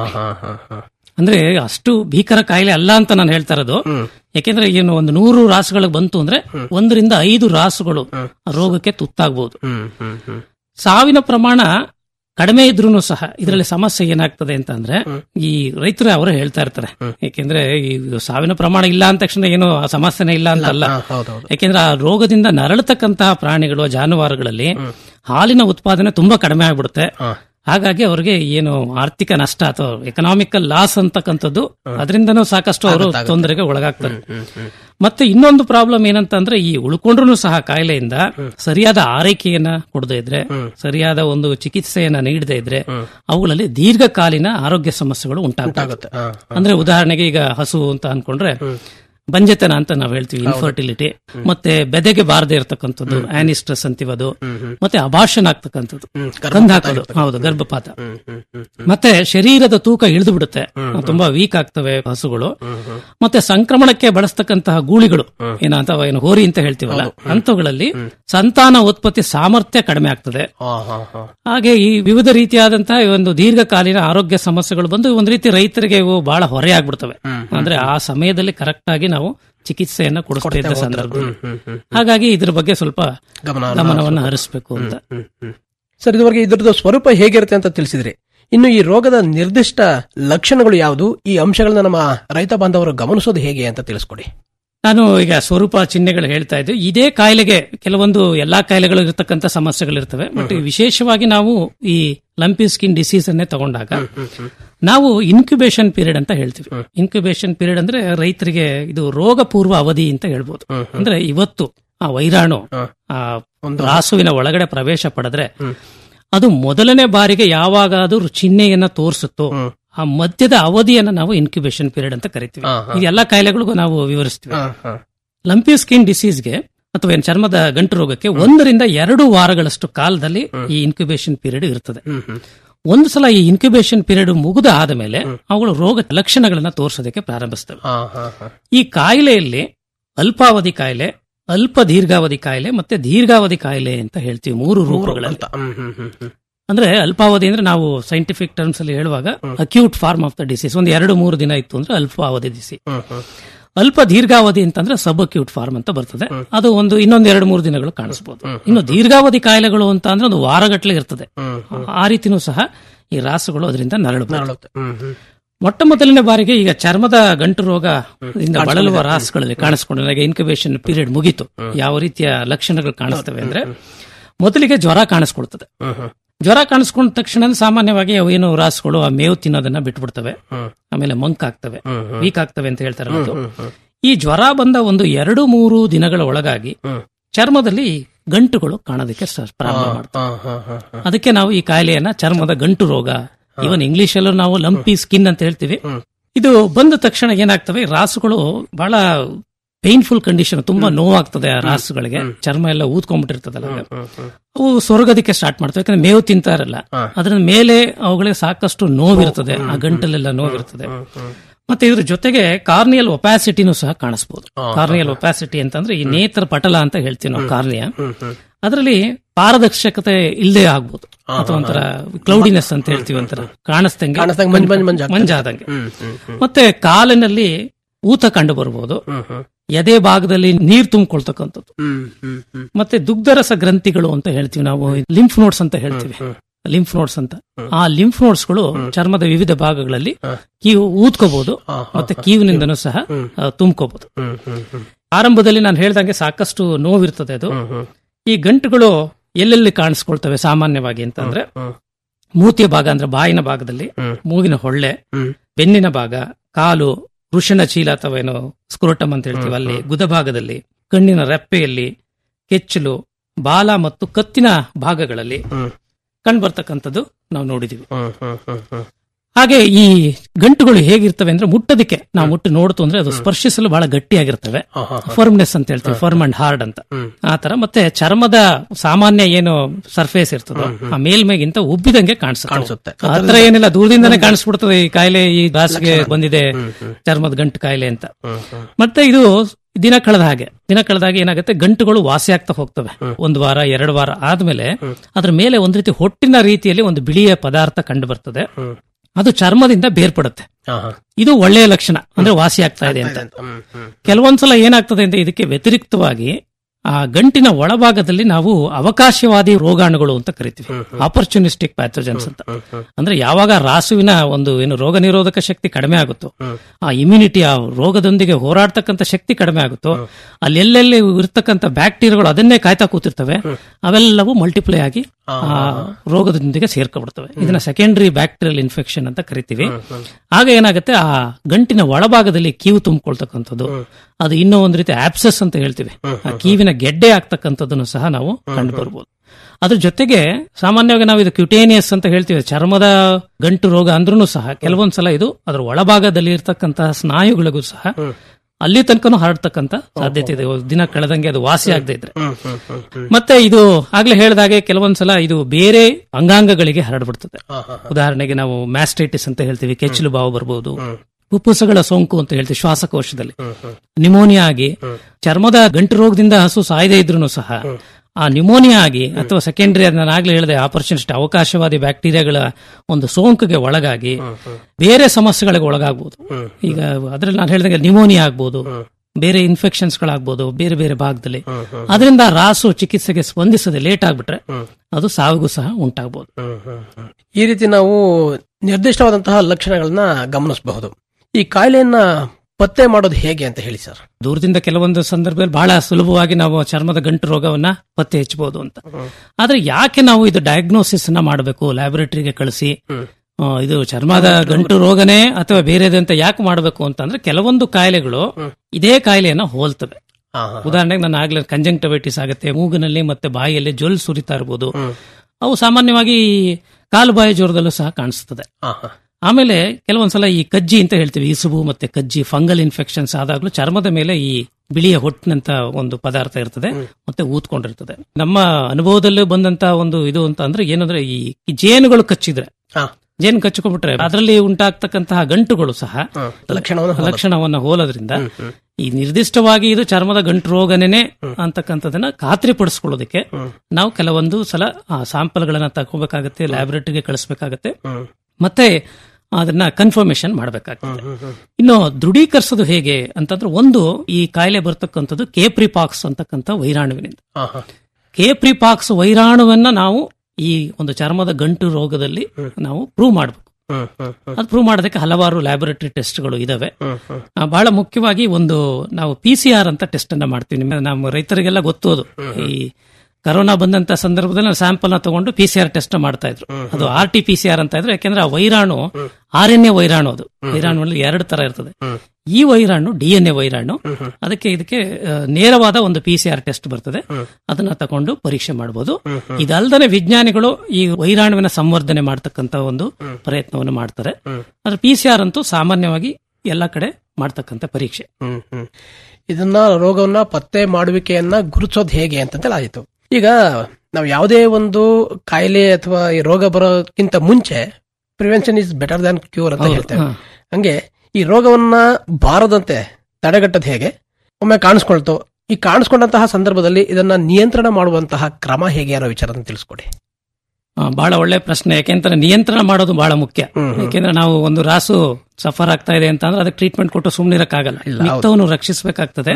ಅಂದ್ರೆ ಅಷ್ಟು ಭೀಕರ ಕಾಯಿಲೆ ಅಲ್ಲ ಅಂತ ನಾನು ಹೇಳ್ತಾ ಇರೋದು ಯಾಕೆಂದ್ರೆ ಏನು ಒಂದು ನೂರು ರಾಸುಗಳಿಗೆ ಬಂತು ಅಂದ್ರೆ ಒಂದರಿಂದ ಐದು ರಾಸುಗಳು ಆ ರೋಗಕ್ಕೆ ತುತ್ತಾಗಬಹುದು ಸಾವಿನ ಪ್ರಮಾಣ ಕಡಿಮೆ ಇದ್ರೂ ಸಹ ಇದರಲ್ಲಿ ಸಮಸ್ಯೆ ಏನಾಗ್ತದೆ ಅಂತ ಅಂದ್ರೆ ಈ ರೈತರು ಅವರು ಹೇಳ್ತಾ ಇರ್ತಾರೆ ಯಾಕೆಂದ್ರೆ ಈ ಸಾವಿನ ಪ್ರಮಾಣ ಇಲ್ಲ ಅಂದ ತಕ್ಷಣ ಏನು ಆ ಸಮಸ್ಯೆನೇ ಇಲ್ಲ ಅಂತ ಅಲ್ಲ ಯಾಕೆಂದ್ರೆ ಆ ರೋಗದಿಂದ ನರಳತಕ್ಕಂತಹ ಪ್ರಾಣಿಗಳು ಜಾನುವಾರುಗಳಲ್ಲಿ ಹಾಲಿನ ಉತ್ಪಾದನೆ ತುಂಬಾ ಕಡಿಮೆ ಆಗ್ಬಿಡುತ್ತೆ ಹಾಗಾಗಿ ಅವ್ರಿಗೆ ಏನು ಆರ್ಥಿಕ ನಷ್ಟ ಅಥವಾ ಎಕನಾಮಿಕಲ್ ಲಾಸ್ ಅಂತಕ್ಕಂಥದ್ದು ಅದರಿಂದನೂ ಸಾಕಷ್ಟು ಅವರು ತೊಂದರೆಗೆ ಒಳಗಾಗ್ತಾರೆ ಮತ್ತೆ ಇನ್ನೊಂದು ಪ್ರಾಬ್ಲಮ್ ಏನಂತ ಅಂದ್ರೆ ಈ ಉಳ್ಕೊಂಡ್ರು ಸಹ ಕಾಯಿಲೆಯಿಂದ ಸರಿಯಾದ ಆರೈಕೆಯನ್ನ ಕೊಡದೇ ಇದ್ರೆ ಸರಿಯಾದ ಒಂದು ಚಿಕಿತ್ಸೆಯನ್ನ ನೀಡದೇ ಇದ್ರೆ ಅವುಗಳಲ್ಲಿ ದೀರ್ಘಕಾಲೀನ ಆರೋಗ್ಯ ಸಮಸ್ಯೆಗಳು ಉಂಟಾಗುತ್ತೆ ಅಂದ್ರೆ ಉದಾಹರಣೆಗೆ ಈಗ ಹಸು ಅಂತ ಅನ್ಕೊಂಡ್ರೆ ಬಂಜೆತನ ಅಂತ ನಾವು ಹೇಳ್ತೀವಿ ಇನ್ಫರ್ಟಿಲಿಟಿ ಮತ್ತೆ ಬೆದೆಗೆ ಬಾರದೆ ಇರತಕ್ಕಂಥದ್ದು ಆನಿಸ್ಟ್ರೆಸ್ ಅಂತೀವಿ ಅದು ಮತ್ತೆ ಅಭಾಷಣ ಆಗ್ತಕ್ಕಂಥದ್ದು ಕಂದು ಹಾಕೋದು ಹೌದು ಗರ್ಭಪಾತ ಮತ್ತೆ ಶರೀರದ ತೂಕ ಇಳಿದು ಬಿಡುತ್ತೆ ತುಂಬಾ ವೀಕ್ ಆಗ್ತವೆ ಹಸುಗಳು ಮತ್ತೆ ಸಂಕ್ರಮಣಕ್ಕೆ ಬಳಸ್ತಕ್ಕಂತಹ ಗೂಳಿಗಳು ಏನ ಅಥವಾ ಏನು ಹೋರಿ ಅಂತ ಹೇಳ್ತೀವಲ್ಲ ಅಂತವುಗಳಲ್ಲಿ ಸಂತಾನ ಉತ್ಪತ್ತಿ ಸಾಮರ್ಥ್ಯ ಕಡಿಮೆ ಆಗ್ತದೆ ಹಾಗೆ ಈ ವಿವಿಧ ರೀತಿಯಾದಂತಹ ಈ ಒಂದು ದೀರ್ಘಕಾಲೀನ ಆರೋಗ್ಯ ಸಮಸ್ಯೆಗಳು ಬಂದು ಒಂದು ರೀತಿ ರೈತರಿಗೆ ಇವು ಬಹಳ ಹೊರೆ ಆಗ್ಬಿಡ್ತವೆ ಅಂದ್ರೆ ಆ ಸಮಯದಲ್ಲಿ ಕರೆಕ್ಟ್ ಆಗಿ ನಾವು ಚಿಕಿತ್ಸೆಯನ್ನ ಕೊಡಿಸ್ತಾ ಇದ್ದ ಸಂದರ್ಭದಲ್ಲಿ ಹಾಗಾಗಿ ಇದ್ರ ಬಗ್ಗೆ ಸ್ವಲ್ಪ ಗಮನವನ್ನು ಹರಿಸಬೇಕು ಅಂತ ಸರ್ ಇದುವರೆಗೆ ಇದ್ರದ್ದು ಸ್ವರೂಪ ಹೇಗಿರುತ್ತೆ ಅಂತ ತಿಳಿಸಿದ್ರಿ ಇನ್ನು ಈ ರೋಗದ ನಿರ್ದಿಷ್ಟ ಲಕ್ಷಣಗಳು ಯಾವುದು ಈ ಅಂಶಗಳನ್ನ ನಮ್ಮ ರೈತ ಬಾಂಧವರು ಗಮನಿಸೋದು ಹೇಗೆ ಅಂತ ತಿಳಿಸ್ಕೊಡಿ ನಾನು ಈಗ ಸ್ವರೂಪ ಚಿಹ್ನೆಗಳು ಹೇಳ್ತಾ ಇದ್ದೆ ಇದೇ ಕಾಯಿಲೆಗೆ ಕೆಲವೊಂದು ಎಲ್ಲಾ ಕಾಯಿಲೆಗಳು ಇರತಕ್ಕಂತ ಸಮಸ್ಯೆಗಳಿರ್ತವೆ ಬಟ್ ವಿಶೇಷವಾಗಿ ನಾವು ಈ ಲಂಪಿ ಸ್ಕಿನ್ ಡಿಸೀಸ್ ಅನ್ನೇ ತಗೊಂಡಾಗ ನಾವು ಇನ್ಕ್ಯುಬೇಷನ್ ಪೀರಿಯಡ್ ಅಂತ ಹೇಳ್ತೀವಿ ಇನ್ಕ್ಯುಬೇಷನ್ ಪೀರಿಯಡ್ ಅಂದ್ರೆ ರೈತರಿಗೆ ಇದು ರೋಗ ಪೂರ್ವ ಅವಧಿ ಅಂತ ಹೇಳ್ಬೋದು ಅಂದ್ರೆ ಇವತ್ತು ಆ ವೈರಾಣು ಆ ರಾಸುವಿನ ಒಳಗಡೆ ಪ್ರವೇಶ ಪಡೆದ್ರೆ ಅದು ಮೊದಲನೇ ಬಾರಿಗೆ ಯಾವಾಗಾದ್ರೂ ಚಿಹ್ನೆಯನ್ನ ತೋರಿಸುತ್ತೋ ಆ ಮಧ್ಯದ ಅವಧಿಯನ್ನ ನಾವು ಇನ್ಕ್ಯುಬೇಷನ್ ಪೀರಿಯಡ್ ಅಂತ ಕರಿತೀವಿ ಇದು ಎಲ್ಲಾ ಕಾಯಿಲೆಗಳಿಗೂ ನಾವು ವಿವರಿಸ್ತೀವಿ ಲಂಪಿ ಸ್ಕಿನ್ ಡಿಸೀಸ್ಗೆ ಅಥವಾ ಏನ್ ಚರ್ಮದ ಗಂಟು ರೋಗಕ್ಕೆ ಒಂದರಿಂದ ಎರಡು ವಾರಗಳಷ್ಟು ಕಾಲದಲ್ಲಿ ಈ ಇನ್ಕ್ಯುಬೇಷನ್ ಪೀರಿಯಡ್ ಇರ್ತದೆ ಒಂದು ಸಲ ಈ ಇನ್ಕ್ಯುಬೇಷನ್ ಪೀರಿಯಡ್ ಮುಗಿದ ಆದ ಮೇಲೆ ಅವುಗಳು ರೋಗ ಲಕ್ಷಣಗಳನ್ನ ತೋರಿಸೋದಕ್ಕೆ ಪ್ರಾರಂಭಿಸ್ತವೆ ಈ ಕಾಯಿಲೆಯಲ್ಲಿ ಅಲ್ಪಾವಧಿ ಕಾಯಿಲೆ ಅಲ್ಪ ದೀರ್ಘಾವಧಿ ಕಾಯಿಲೆ ಮತ್ತೆ ದೀರ್ಘಾವಧಿ ಕಾಯಿಲೆ ಅಂತ ಹೇಳ್ತೀವಿ ಮೂರು ರೂಪಗಳಲ್ಲಿ ಅಂದ್ರೆ ಅಲ್ಪಾವಧಿ ಅಂದ್ರೆ ನಾವು ಸೈಂಟಿಫಿಕ್ ಟರ್ಮ್ಸ್ ಅಲ್ಲಿ ಹೇಳುವಾಗ acute form of the disease ಒಂದು ಎರಡು ಮೂರು ದಿನ ಇತ್ತು ಅಂದ್ರೆ ಅಲ್ಪಾವಧಿ ಡಿಸಿ ಅಲ್ಪ ದೀರ್ಘಾವಧಿ ಅಂತಂದ್ರೆ ಸಬ್ ಅಕ್ಯೂಟ್ ಫಾರ್ಮ್ ಅಂತ ಬರ್ತದೆ ಅದು ಒಂದು ಇನ್ನೊಂದು ಎರಡು ಮೂರು ದಿನಗಳು ಕಾಣಿಸಬಹುದು ಇನ್ನು ದೀರ್ಘಾವಧಿ ಕಾಯಿಲೆಗಳು ಅಂತ ಅಂದ್ರೆ ಒಂದು ವಾರಗಟ್ಲೆ ಇರ್ತದೆ ಆ ರೀತಿನೂ ಸಹ ಈ ರಾಸುಗಳು ಅದರಿಂದ ನರಳಬಹುದು ಮೊಟ್ಟ ಮೊದಲನೇ ಬಾರಿಗೆ ಈಗ ಚರ್ಮದ ಗಂಟು ರೋಗ ಬಳಲುವ ರಾಸುಗಳಲ್ಲಿ ಕಾಣಿಸ್ಕೊಂಡು ಇನ್ಕ್ಯುಬೇಷನ್ ಪೀರಿಯಡ್ ಮುಗೀತು ಯಾವ ರೀತಿಯ ಲಕ್ಷಣಗಳು ಕಾಣಿಸ್ತವೆ ಅಂದ್ರೆ ಮೊದಲಿಗೆ ಜ್ವರ ಕಾಣಿಸ್ಕೊಳ್ತದೆ ಜ್ವರ ಕಾಣಿಸ್ಕೊಂಡ ತಕ್ಷಣ ಸಾಮಾನ್ಯವಾಗಿ ಅವು ಏನು ರಾಸುಗಳು ಆ ಮೇವು ತಿನ್ನೋದನ್ನ ಬಿಟ್ಬಿಡ್ತವೆ ಆಮೇಲೆ ಮಂಕ್ ಆಗ್ತವೆ ವೀಕ್ ಆಗ್ತವೆ ಅಂತ ಹೇಳ್ತಾರೆ ಅದು. ಈ ಜ್ವರ ಬಂದ ಒಂದು ಎರಡು ಮೂರು ದಿನಗಳ ಒಳಗಾಗಿ ಚರ್ಮದಲ್ಲಿ ಗಂಟುಗಳು ಕಾಣೋದಕ್ಕೆ ಸ- ಪ್ರಾರಂಭ ಮಾಡ್ತವೆ ಅದಕ್ಕೆ ನಾವು ಈ ಕಾಯಿಲೆಯನ್ನ ಚರ್ಮದ ಗಂಟು ರೋಗ ಇವನ್ ಇಂಗ್ಲಿಷ್ ಅಲ್ಲೂ ನಾವು ಲಂಪಿ ಸ್ಕಿನ್ ಅಂತ ಹೇಳ್ತೀವಿ ಇದು ಬಂದ ತಕ್ಷಣ ಏನಾಗ್ತವೆ ರಾಸುಗಳು ಬಹಳ ಪೇನ್ಫುಲ್ ಕಂಡೀಷನ್ ತುಂಬಾ ನೋವಾಗ್ತದೆ ಆ ರಾಸುಗಳಿಗೆ ಚರ್ಮ ಎಲ್ಲ ಊದ್ಕೊಂಡ್ಬಿಟ್ಟಿರ್ತದಲ್ಲ ಅದು. ಅವು ಸೊರಗೋದಕ್ಕೆ ಸ್ಟಾರ್ಟ್ ಮಾಡ್ತವೆ ಯಾಕಂದ್ರೆ ಮೇವು ತಿಂತಾರಲ್ಲ ಅದ್ರ ಮೇಲೆ ಅವುಗಳಿಗೆ ಸಾಕಷ್ಟು ನೋವಿರ್ತದೆ ಆ ಗಂಟಲೆಲ್ಲ ನೋವಿರ್ತದೆ ಮತ್ತೆ ಇದ್ರ ಜೊತೆಗೆ ಕಾರ್ನಿಯಲ್ ಒಪಾಸಿಟಿನೂ ಸಹ ಕಾಣಿಸಬಹುದು ಕಾರ್ನಿಯಲ್ ಒಪಾಸಿಟಿ ಅಂತಂದ್ರೆ ಈ ನೇತ್ರ ಪಟಲ ಅಂತ ಹೇಳ್ತೀವಿ ನಾವು ಕಾರ್ನಿಯ ಅದರಲ್ಲಿ ಪಾರದರ್ಶಕತೆ ಇಲ್ಲದೆ ಆಗ್ಬೋದು ಅಥವಾ ಒಂಥರ ಕ್ಲೌಡಿನೆಸ್ ಅಂತ ಹೇಳ್ತೀವಿ ಒಂಥರ ಕಾಣಿಸ್ದಂಗೆ ಕಾಣಿಸ್ದಂಗೆ ಮಂಜ್ ಮಂಜ್ ಮಂಜ್ ಆಗ್ತದೆ. ಮಂಜಾದಂಗೆ ಮತ್ತೆ ಕಾಲಿನಲ್ಲಿ ಊತ ಕಂಡು ಬರಬಹುದು ಎದೆ ಭಾಗದಲ್ಲಿ ನೀರ್ ತುಂಬಿಕೊಳ್ತಕ್ಕಂಥದ್ದು ಮತ್ತೆ ದುಗ್ಧರಸ ಗ್ರಂಥಿಗಳು ಅಂತ ಹೇಳ್ತೀವಿ ನಾವು ಲಿಂಫ್ ನೋಟ್ಸ್ ಅಂತ ಹೇಳ್ತೀವಿ ಲಿಂಫ್ ನೋಟ್ಸ್ ಅಂತ ಆ ಲಿಂಫ್ ನೋಟ್ಸ್ ಗಳು ಚರ್ಮದ ವಿವಿಧ ಭಾಗಗಳಲ್ಲಿ ಕೀವು ಊದ್ಕೋಬಹುದು ಮತ್ತೆ ಕೀವಿನಿಂದನೂ ಸಹ ತುಂಬ್ಕೋಬಹುದು ಆರಂಭದಲ್ಲಿ ನಾನು ಹೇಳ್ದಂಗೆ ಸಾಕಷ್ಟು ನೋವಿರ್ತದೆ ಅದು ಈ ಗಂಟುಗಳು ಎಲ್ಲೆಲ್ಲಿ ಕಾಣಿಸ್ಕೊಳ್ತವೆ ಸಾಮಾನ್ಯವಾಗಿ ಅಂತಂದ್ರೆ ಮೂತಿಯ ಭಾಗ ಅಂದ್ರೆ ಬಾಯಿನ ಭಾಗದಲ್ಲಿ ಮೂಗಿನ ಹೊಳ್ಳೆ ಬೆನ್ನಿನ ಭಾಗ ಕಾಲು ವೃಷಣ ಚೀಲ ಅಥವಾ ಏನು ಸ್ಕ್ರೋಟಮ್ ಅಂತ ಹೇಳ್ತೀವಿ ಅಲ್ಲಿ ಗುದ ಭಾಗದಲ್ಲಿ ಕಣ್ಣಿನ ರೆಪ್ಪೆಯಲ್ಲಿ ಕೆಚ್ಚಲು ಬಾಲ ಮತ್ತು ಕತ್ತಿನ ಭಾಗಗಳಲ್ಲಿ ಕಂಡುಬರ್ತಕ್ಕಂಥದ್ದು ನಾವು ನೋಡಿದೀವಿ ಹಾಗೆ ಈ ಗಂಟುಗಳು ಹೇಗಿರ್ತವೆ ಅಂದ್ರೆ ಮುಟ್ಟೋದಕ್ಕೆ ನಾವು ಮುಟ್ಟಿ ನೋಡ್ತು ಅಂದ್ರೆ ಅದು ಸ್ಪರ್ಶಿಸಲು ಬಹಳ ಗಟ್ಟಿಯಾಗಿರ್ತವೆ ಫರ್ಮ್ನೆಸ್ ಅಂತ ಹೇಳ್ತೀವಿ ಫರ್ಮ್ ಅಂಡ್ ಹಾರ್ಡ್ ಅಂತ ಆ ತರ ಮತ್ತೆ ಚರ್ಮದ ಸಾಮಾನ್ಯ ಏನು ಸರ್ಫೇಸ್ ಇರ್ತದೋ ಆ ಮೇಲ್ಮೈಗಿಂತ ಉಬ್ಬಿದಂಗೆ ಕಾಣಿಸುತ್ತೆ ಆತರ ಏನಿಲ್ಲ ದೂರದಿಂದನೇ ಕಾಣಿಸ್ಬಿಡ್ತದೆ ಈ ಕಾಯಿಲೆ ಈ ದಾಸಿಗೆ ಬಂದಿದೆ ಚರ್ಮದ ಗಂಟು ಕಾಯಿಲೆ ಅಂತ ಮತ್ತೆ ಇದು ದಿನ ಕಳೆದ ಹಾಗೆ ದಿನ ಕಳೆದ ಹಾಗೆ ಏನಾಗುತ್ತೆ ಗಂಟುಗಳು ವಾಸಿ ಆಗ್ತಾ ಹೋಗ್ತವೆ ಒಂದು ವಾರ ಎರಡು ವಾರ ಆದ್ಮೇಲೆ ಅದ್ರ ಮೇಲೆ ಒಂದ್ ರೀತಿ ಹೊಟ್ಟಿನ ರೀತಿಯಲ್ಲಿ ಒಂದು ಬಿಳಿಯ ಪದಾರ್ಥ ಕಂಡು ಬರ್ತದೆ ಅದು ಚರ್ಮದಿಂದ ಬೇರ್ಪಡುತ್ತೆ ಇದು ಒಳ್ಳೆಯ ಲಕ್ಷಣ ಅಂದ್ರೆ ವಾಸಿ ಆಗ್ತಾ ಇದೆ ಅಂತ ಕೆಲವೊಂದ್ಸಲ ಏನಾಗ್ತದೆ ಅಂತ ಇದಕ್ಕೆ ವ್ಯತಿರಿಕ್ತವಾಗಿ ಆ ಗಂಟಿನ ಒಳಭಾಗದಲ್ಲಿ ನಾವು ಅವಕಾಶವಾದಿ ರೋಗಾಣುಗಳು ಅಂತ ಕರಿತೀವಿ ಆಪರ್ಚುನಿಸ್ಟಿಕ್ ಪ್ಯಾಥೋಜನ್ಸ್ ಅಂತ ಅಂದ್ರೆ ಯಾವಾಗ ರಾಸುವಿನ ಒಂದು ಏನು ರೋಗ ನಿರೋಧಕ ಶಕ್ತಿ ಕಡಿಮೆ ಆಗುತ್ತೋ ಆ ಇಮ್ಯುನಿಟಿ ಆ ರೋಗದೊಂದಿಗೆ ಹೋರಾಡ್ತಕ್ಕಂಥ ಶಕ್ತಿ ಕಡಿಮೆ ಆಗುತ್ತೋ ಅಲ್ಲೆಲ್ಲೆಲ್ಲಿ ಇರ್ತಕ್ಕಂಥ ಬ್ಯಾಕ್ಟೀರಿಯಾಗಳು ಅದನ್ನೇ ಕಾಯ್ತಾ ಕೂತಿರ್ತವೆ ಅವೆಲ್ಲವೂ ಮಲ್ಟಿಪ್ಲೈ ಆಗಿ ಆ ರೋಗದೊಂದಿಗೆ ಸೇರ್ಕೊಬಿಡ್ತವೆ ಇದನ್ನ ಸೆಕೆಂಡರಿ ಬ್ಯಾಕ್ಟೀರಿಯಲ್ ಇನ್ಫೆಕ್ಷನ್ ಅಂತ ಕರಿತೀವಿ ಆಗ ಏನಾಗುತ್ತೆ ಆ ಗಂಟಿನ ಒಳಭಾಗದಲ್ಲಿ ಕೀವು ತುಂಬಿಕೊಳ್ತಕ್ಕಂಥದ್ದು ಅದು ಇನ್ನೂ ಒಂದು ರೀತಿ ಆಪ್ಸಸ್ ಅಂತ ಹೇಳ್ತೀವಿ ಆ ಕೀವಿನ ಗೆಡ್ಡೆ ಆಗ್ತಕ್ಕಂಥದ್ದನ್ನು ಸಹ ನಾವು ಕಂಡು ಬರ್ಬೋದು ಅದ್ರ ಜೊತೆಗೆ ಸಾಮಾನ್ಯವಾಗಿ ನಾವು ಇದು ಕ್ಯುಟೇನಿಯಸ್ ಅಂತ ಹೇಳ್ತೀವಿ ಚರ್ಮದ ಗಂಟು ರೋಗ ಅಂದ್ರೂ ಸಹ ಕೆಲವೊಂದ್ಸಲ ಇದು ಅದರ ಒಳಭಾಗದಲ್ಲಿ ಇರ್ತಕ್ಕಂತಹ ಸ್ನಾಯುಗಳಿಗೂ ಸಹ ಅಲ್ಲಿ ತನಕನೂ ಹರಡ್ತಕ್ಕಂತ ಸಾಧ್ಯತೆ ಇದೆ ದಿನ ಕಳೆದಂಗೆ ಅದು ವಾಸಿ ಆಗದೆ ಇದ್ರೆ ಮತ್ತೆ ಇದು ಆಗ್ಲೇ ಹೇಳಿದಾಗೆ ಕೆಲವೊಂದ್ಸಲ ಇದು ಬೇರೆ ಅಂಗಾಂಗಗಳಿಗೆ ಹರಡ್ಬಿಡ್ತದೆ ಉದಾಹರಣೆಗೆ ನಾವು ಮ್ಯಾಸ್ಟೈಟಿಸ್ ಅಂತ ಹೇಳ್ತೀವಿ ಕೆಚ್ಚಲು ಬಾವು ಬರ್ಬೋದು ಪುಪ್ಪುಸಗಳ ಸೋಂಕು ಅಂತ ಹೇಳ್ತೀವಿ ಶ್ವಾಸಕೋಶದಲ್ಲಿ ನಿಮೋನಿಯಾ ಆಗಿ ಚರ್ಮದ ಗಂಟು ರೋಗದಿಂದ ಹಸು ಸಾಯದೇ ಇದ್ರು ಸಹ ಆ ನ್ಯೂಮೋನಿಯಾ ಆಗಿ ಅಥವಾ ಸೆಕೆಂಡರಿ ನಾನು ಆಗ್ಲೇ ಹೇಳಿದೆ ಆಪರ್ಚುನಿಸ್ಟ್ ಅವಕಾಶವಾದಿ ಬ್ಯಾಕ್ಟೀರಿಯಾಗಳ ಒಂದು ಸೋಂಕಿಗೆ ಒಳಗಾಗಿ ಬೇರೆ ಸಮಸ್ಯೆಗಳಿಗೆ ಒಳಗಾಗ್ಬೋದು ಈಗ ಅದ್ರಲ್ಲಿ ನಾನು ಹೇಳಿದಂಗೆ ನ್ಯೂಮೋನಿಯಾ ಆಗ್ಬೋದು ಬೇರೆ ಇನ್ಫೆಕ್ಷನ್ಸ್ ಗಳಾಗ್ಬೋದು ಬೇರೆ ಬೇರೆ ಭಾಗದಲ್ಲಿ ಅದರಿಂದ ರಾಸು ಚಿಕಿತ್ಸೆಗೆ ಸ್ಪಂದಿಸದೆ ಲೇಟ್ ಆಗ್ಬಿಟ್ರೆ ಅದು ಸಾವಿಗೂ ಸಹ ಉಂಟಾಗಬಹುದು ಈ ರೀತಿ ನಾವು ನಿರ್ದಿಷ್ಟವಾದಂತಹ ಲಕ್ಷಣಗಳನ್ನ ಗಮನಿಸಬಹುದು ಈ ಕಾಯಿಲೆಯನ್ನ ಪತ್ತೆ ಮಾಡೋದು ಹೇಗೆ ಅಂತ ಹೇಳಿ ಸರ್ ದೂರದಿಂದ ಕೆಲವೊಂದು ಸಂದರ್ಭದಲ್ಲಿ ಬಹಳ ಸುಲಭವಾಗಿ ನಾವು ಚರ್ಮದ ಗಂಟು ರೋಗವನ್ನ ಪತ್ತೆ ಹಚ್ಚಬಹುದು ಅಂತ ಆದ್ರೆ ಯಾಕೆ ನಾವು ಇದು ಡಯಾಗ್ನೋಸಿಸ್ ಅನ್ನ ಮಾಡಬೇಕು ಲ್ಯಾಬೊರೇಟರಿಗೆ ಕಳಿಸಿ ಆ, ಇದು ಚರ್ಮದ ಗಂಟು ರೋಗನೇ ಅಥವಾ ಬೇರೆದೆ ಅಂತ ಯಾಕೆ ಮಾಡಬೇಕು ಅಂತಂದ್ರೆ ಕೆಲವೊಂದು ಕಾಯಿಲೆಗಳು ಇದೇ ಕಾಯಿಲೆಯನ್ನ ಹೋಲ್ತವೆ ಉದಾಹರಣೆಗೆ ನಾನು ಆಗ್ಲೇ ಕಂಜಂಕ್ಟಿವೈಟಿಸ್ ಆಗುತ್ತೆ ಮೂಗಿನಲ್ಲಿ ಮತ್ತೆ ಬಾಯಿಯಲ್ಲಿ ಜೊಲ್ ಸುರಿತಾ ಇರ್ಬೋದು ಅವು ಸಾಮಾನ್ಯವಾಗಿ ಕಾಲು ಬಾಯಿ ಜ್ವರದಲ್ಲೂ ಸಹ ಕಾಣಿಸ್ತದೆ ಆಮೇಲೆ ಕೆಲವೊಂದ್ಸಲ ಈ ಕಜ್ಜಿ ಅಂತ ಹೇಳ್ತೀವಿ ಇಸುಬು ಮತ್ತೆ ಕಜ್ಜಿ ಫಂಗಲ್ ಇನ್ಫೆಕ್ಷನ್ಸ್ ಆದಾಗ್ಲೂ ಚರ್ಮದ ಮೇಲೆ ಈ ಬಿಳಿಯ ಹೊಟ್ಟಿನಂತ ಒಂದು ಪದಾರ್ಥ ಇರ್ತದೆ ಮತ್ತೆ ಊದ್ಕೊಂಡಿರ್ತದೆ ನಮ್ಮ ಅನುಭವದಲ್ಲೇ ಬಂದಂತ ಒಂದು ಇದು ಅಂತ ಅಂದ್ರೆ ಏನಂದ್ರೆ ಈ ಈ ಜೇನುಗಳು ಕಚ್ಚಿದ್ರೆ ಜೇನು ಕಚ್ಕೊಂಡ್ಬಿಟ್ರೆ ಅದರಲ್ಲಿ ಉಂಟಾಗ್ತಕ್ಕಂತಹ ಗಂಟುಗಳು ಸಹ ಲಕ್ಷಣವನ್ನ ಹೋಲೋದ್ರಿಂದ ಈ ನಿರ್ದಿಷ್ಟವಾಗಿ ಇದು ಚರ್ಮದ ಗಂಟು ರೋಗನೇನೆ ಅಂತಕ್ಕಂಥದನ್ನ ಖಾತ್ರಿಪಡಿಸ್ಕೊಳ್ಳೋದಕ್ಕೆ ನಾವು ಕೆಲವೊಂದು ಸಲ ಆ ಸ್ಯಾಂಪಲ್ಗಳನ್ನ ತಗೋಬೇಕಾಗತ್ತೆ ಲ್ಯಾಬೊರೇಟರಿಗೆ ಕಳಿಸ್ಬೇಕಾಗತ್ತೆ ಮತ್ತೆ ಅದನ್ನ ಕನ್ಫರ್ಮೇಶನ್ ಮಾಡಬೇಕಾಗ್ತದೆ ಇನ್ನು ದೃಢೀಕರಿಸೋದು ಹೇಗೆ ಅಂತಂದ್ರೆ ಒಂದು ಈ ಕಾಯಿಲೆ ಬರ್ತಕ್ಕಂಥದ್ದು ಕೇಪ್ರಿಪಾಕ್ಸ್ ಅಂತಕ್ಕಂಥ ವೈರಾಣುವಿನಿಂದ ಕೇಪ್ರಿಪಾಕ್ಸ್ ವೈರಾಣುವನ್ನ ನಾವು ಈ ಒಂದು ಚರ್ಮದ ಗಂಟು ರೋಗದಲ್ಲಿ ನಾವು ಪ್ರೂವ್ ಮಾಡಬೇಕು ಅದು ಪ್ರೂವ್ ಮಾಡೋದಕ್ಕೆ ಹಲವಾರು ಲ್ಯಾಬೊರೇಟರಿ ಟೆಸ್ಟ್ಗಳು ಇದಾವೆ ಆ, ಬಹಳ ಮುಖ್ಯವಾಗಿ ಒಂದು ನಾವು ಪಿ ಸಿ ಆರ್ ಅಂತ ಟೆಸ್ಟ್ ಅನ್ನ ಮಾಡ್ತೀವಿ ನಿಮ್ಮ ನಮ್ಮ ರೈತರಿಗೆಲ್ಲ ಗೊತ್ತೋದು ಈ ಕರೋನಾ ಬಂದಂತ ಸಂದರ್ಭದಲ್ಲಿ ನಾವು ಸ್ಯಾಂಪಲ್ ನ ತಗೊಂಡು ಪಿ ಸಿ ಆರ್ ಟೆಸ್ಟ್ ಮಾಡ್ತಾ ಇದ್ರು ಅದು R T P C R ಅಂತ ಇದ್ರು ಯಾಕೆಂದ್ರೆ ಆ ವೈರಾಣು ಆರ್ ಎನ್ ಎ ವೈರಾಣು ಅದು ವೈರಾಣುವಲ್ಲಿ ಎರಡು ತರ ಇರ್ತದೆ ಈ ವೈರಾಣು ಡಿ ಎನ್ ಎ ವೈರಾಣು ಅದಕ್ಕೆ ಇದಕ್ಕೆ ಆ, ನೇರವಾದ ಒಂದು ಪಿ ಸಿ ಆರ್ ಟೆಸ್ಟ್ ಬರ್ತದೆ ಅದನ್ನ ತಕೊಂಡು ಪರೀಕ್ಷೆ ಮಾಡಬಹುದು ಇದಲ್ದನೆ ವಿಜ್ಞಾನಿಗಳು ಈ ವೈರಾಣುವಿನ ಸಂವರ್ಧನೆ ಮಾಡ್ತಕ್ಕಂತ ಒಂದು ಪ್ರಯತ್ನವನ್ನು ಮಾಡ್ತಾರೆ ಆದ್ರೆ ಪಿ ಸಿ ಆರ್ ಅಂತೂ ಸಾಮಾನ್ಯವಾಗಿ ಎಲ್ಲ ಕಡೆ ಮಾಡ್ತಕ್ಕಂತ ಪರೀಕ್ಷೆ ಇದನ್ನ ರೋಗವನ್ನ ಪತ್ತೆ ಮಾಡುವಿಕೆಯನ್ನ ಗುರುತಿಸೋದು ಹೇಗೆ ಅಂತಂತೇಳಿ ಆಯಿತು ಈಗ ನಾವು ಯಾವುದೇ ಒಂದು ಕಾಯಿಲೆ ಅಥವಾ ಈ ರೋಗ ಬರೋಕ್ಕಿಂತ ಮುಂಚೆ prevention is better than cure ಅಂತ ಹೌದು, ಹೇಳ್ತೇವೆ ಹಾ. ಹಂಗೆ ಈ ರೋಗವನ್ನ ಬಾರದಂತೆ ತಡೆಗಟ್ಟದ್ ಹೇಗೆ ಒಮ್ಮೆ ಕಾಣಿಸ್ಕೊಳ್ತು ಈ ಕಾಣಿಸ್ಕೊಂಡಂತಹ ಸಂದರ್ಭದಲ್ಲಿ ಇದನ್ನ ನಿಯಂತ್ರಣ ಮಾಡುವಂತಹ ಕ್ರಮ ಹೇಗೆ ಅನ್ನೋ ವಿಚಾರ ತಿಳಿಸ್ಕೊಡಿ ಆ, ಬಹಳ ಒಳ್ಳೆ ಪ್ರಶ್ನೆ ಯಾಕೆಂದ್ರೆ ನಿಯಂತ್ರಣ ಮಾಡೋದು ಬಹಳ ಮುಖ್ಯ ಯಾಕೆಂದ್ರೆ ನಾವು ಒಂದು ರಾಸು ಸಫರ್ ಆಗ್ತಾ ಇದೆ ಅಂತ ಅಂದ್ರೆ ಅದಕ್ಕೆ ಟ್ರೀಟ್ಮೆಂಟ್ ಕೊಟ್ಟು ಸುಮ್ಮನಿರಕ್ಕಾಗಲ್ಲ ಮಿತ್ತವನ್ನು ರಕ್ಷಿಸಬೇಕಾಗ್ತದೆ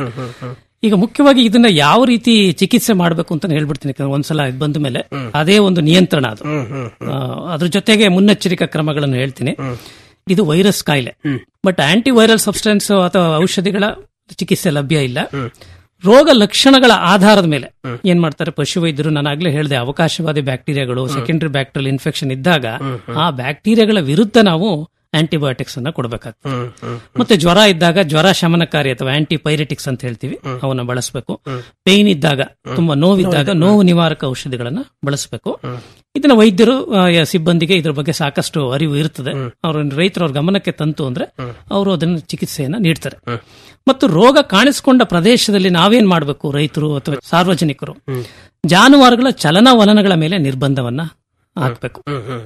ಈಗ ಮುಖ್ಯವಾಗಿ ಇದನ್ನ ಯಾವ ರೀತಿ ಚಿಕಿತ್ಸೆ ಮಾಡಬೇಕು ಅಂತ ಹೇಳ್ಬಿಡ್ತೀನಿ ಯಾಕಂದ್ರೆ ಒಂದ್ಸಲ ಇದು ಬಂದ ಮೇಲೆ ಅದೇ ಒಂದು ನಿಯಂತ್ರಣ ಅದು ಆ, ಅದ್ರ ಜೊತೆಗೆ ಮುನ್ನೆಚ್ಚರಿಕಾ ಕ್ರಮಗಳನ್ನು ಹೇಳ್ತೀನಿ ಇದು ವೈರಸ್ ಕಾಯಿಲೆ ಬಟ್ ಆಂಟಿ ವೈರಲ್ ಸಬ್ಸ್ಟೆನ್ಸ್ ಅಥವಾ ಔಷಧಿಗಳ ಚಿಕಿತ್ಸೆ ಲಭ್ಯ ಇಲ್ಲ ರೋಗ ಲಕ್ಷಣಗಳ ಆಧಾರದ ಮೇಲೆ ಏನ್ ಮಾಡ್ತಾರೆ ಪಶುವೈದ್ಯರು ನಾನು ಆಗ್ಲೇ ಹೇಳಿದೆ ಅವಕಾಶವಾದಿ ಬ್ಯಾಕ್ಟೀರಿಯಾಗಳು ಸೆಕೆಂಡರಿ ಬ್ಯಾಕ್ಟೀರಿಯಲ್ ಇನ್ಫೆಕ್ಷನ್ ಇದ್ದಾಗ ಆ ಬ್ಯಾಕ್ಟೀರಿಯಾಗಳ ವಿರುದ್ಧ ನಾವು ಆಂಟಿಬಯೋಟಿಕ್ಸ್ ಅನ್ನ ಕೊಡಬೇಕಾಗ್ತದೆ ಮತ್ತೆ ಜ್ವರ ಇದ್ದಾಗ ಜ್ವರ ಶಮನಕಾರಿ ಅಥವಾ ಆಂಟಿ ಪೈರೆಟಿಕ್ಸ್ ಅಂತ ಹೇಳ್ತೀವಿ ಅವನ್ನ ಬಳಸಬೇಕು ಪೇನ್ ಇದ್ದಾಗ ತುಂಬಾ ನೋವಿದ್ದಾಗ ನೋವು ನಿವಾರಕ ಔಷಧಿಗಳನ್ನ ಬಳಸಬೇಕು ಇದನ್ನ ವೈದ್ಯರು ಆ, ಯ- ಸಿಬ್ಬಂದಿಗೆ ಇದ್ರ ಬಗ್ಗೆ ಸಾಕಷ್ಟು ಅರಿವು ಇರ್ತದೆ ಅವ್ರ ರೈತರ ಅವ್ರ ಗಮನಕ್ಕೆ ತಂತು ಅಂದ್ರೆ ಅವರು ಅದನ್ನ ಚಿಕಿತ್ಸೆಯನ್ನ ನೀಡ್ತಾರೆ ಮತ್ತು ರೋಗ ಕಾಣಿಸಿಕೊಂಡ ಪ್ರದೇಶದಲ್ಲಿ ನಾವೇನ್ ಮಾಡಬೇಕು ರೈತರು ಅಥವಾ ಸಾರ್ವಜನಿಕರು ಜಾನುವಾರುಗಳ ಚಲನವಲನಗಳ ಮೇಲೆ ನಿರ್ಬಂಧವನ್ನ ಹಾಕ್ಬೇಕು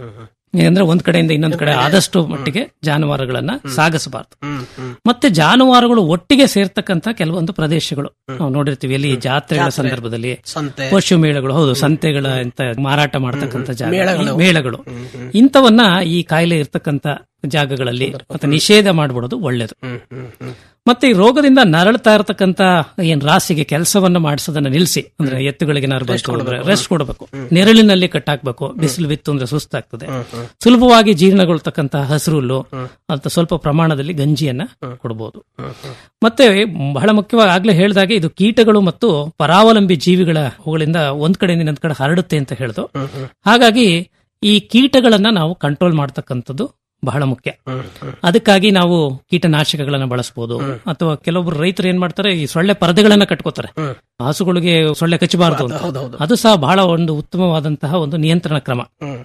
ಅಂದ್ರೆ ಒಂದ್ ಕಡೆಯಿಂದ ಇನ್ನೊಂದ್ ಕಡೆ ಆದಷ್ಟು ಮಟ್ಟಿಗೆ ಜಾನುವಾರುಗಳನ್ನ ಸಾಗಿಸಬಾರದು ಮತ್ತೆ ಜಾನುವಾರುಗಳು ಒಟ್ಟಿಗೆ ಸೇರ್ತಕ್ಕಂತ ಕೆಲವೊಂದು ಪ್ರದೇಶಗಳು ನಾವು ನೋಡಿರ್ತೀವಿ ಎಲ್ಲಿ ಜಾತ್ರೆಗಳ ಸಂದರ್ಭದಲ್ಲಿ ಸಂತೆ ಪಶು ಮೇಳಗಳು ಹೌದು ಸಂತೆಗಳ ಇಂತ ಮಾರಾಟ ಮಾಡ್ತಕ್ಕಂಥ ಜಾಗ ಮೇಳಗಳು. ಈ ಮೇಳಗಳು ಇಂಥವನ್ನ ಈ ಕಾಯಿಲೆ ಇರ್ತಕ್ಕಂಥ ಜಾಗಗಳಲ್ಲಿ ಮತ್ತೆ ನಿಷೇಧ ಮಾಡ್ಬಿಡೋದು ಒಳ್ಳೇದು ಮತ್ತೆ ಈ ರೋಗದಿಂದ ನರಳ್ತಾ ಇರತಕ್ಕಂತ ಏನ್ ರಾಸಿಗೆ ಕೆಲಸವನ್ನ ಮಾಡಿಸೋದನ್ನ ನಿಲ್ಲಿಸಿ ಅಂದ್ರೆ ಎತ್ತುಗಳಿಗೆ ಏನಾದ್ರು ಬಂತು ರೆಸ್ಟ್ ಕೊಡಬೇಕು ನೆರಳಿನಲ್ಲಿ ಕಟ್ಟಾಕ್ಬೇಕು ಬಿಸಿಲು ಬಿತ್ತು ಅಂದ್ರೆ ಸುಸ್ತಾಗ್ತದೆ ಸುಲಭವಾಗಿ ಜೀರ್ಣಗೊಳ್ತಕ್ಕಂತ ಹಸಿರುಲ್ಲು ಅಂತ ಸ್ವಲ್ಪ ಪ್ರಮಾಣದಲ್ಲಿ ಗಂಜಿಯನ್ನ ಕೊಡಬಹುದು ಮತ್ತೆ ಬಹಳ ಮುಖ್ಯವಾಗಿ ಆಗ್ಲೇ ಹೇಳಿದಾಗೆ ಇದು ಕೀಟಗಳು ಮತ್ತು ಪರಾವಲಂಬಿ ಜೀವಿಗಳ ಅವುಗಳಿಂದ ಒಂದ್ ಕಡೆಯಿಂದ ಇನ್ನೊಂದ್ ಕಡೆ ಹರಡುತ್ತೆ ಅಂತ ಹೇಳ್ದು ಹಾಗಾಗಿ ಈ ಕೀಟಗಳನ್ನ ನಾವು ಕಂಟ್ರೋಲ್ ಮಾಡ್ತಕ್ಕಂಥದ್ದು ಬಹಳ ಮುಖ್ಯ ಅದಕ್ಕಾಗಿ ನಾವು ಕೀಟನಾಶಕಗಳನ್ನ ಬಳಸಬಹುದು ಅಥವಾ ಕೆಲವೊಬ್ರು ರೈತರು ಏನ್ ಮಾಡ್ತಾರೆ ಈ ಸೊಳ್ಳೆ ಪರದೆಗಳನ್ನ ಕಟ್ಕೋತಾರೆ ಹಸುಗಳಿಗೆ ಸೊಳ್ಳೆ ಕಚ್ಚಬಾರದು ಅಂತ ಅದು ಸಹ ಬಹಳ ಒಂದು ಉತ್ತಮವಾದಂತಹ ಒಂದು ನಿಯಂತ್ರಣ ಕ್ರಮ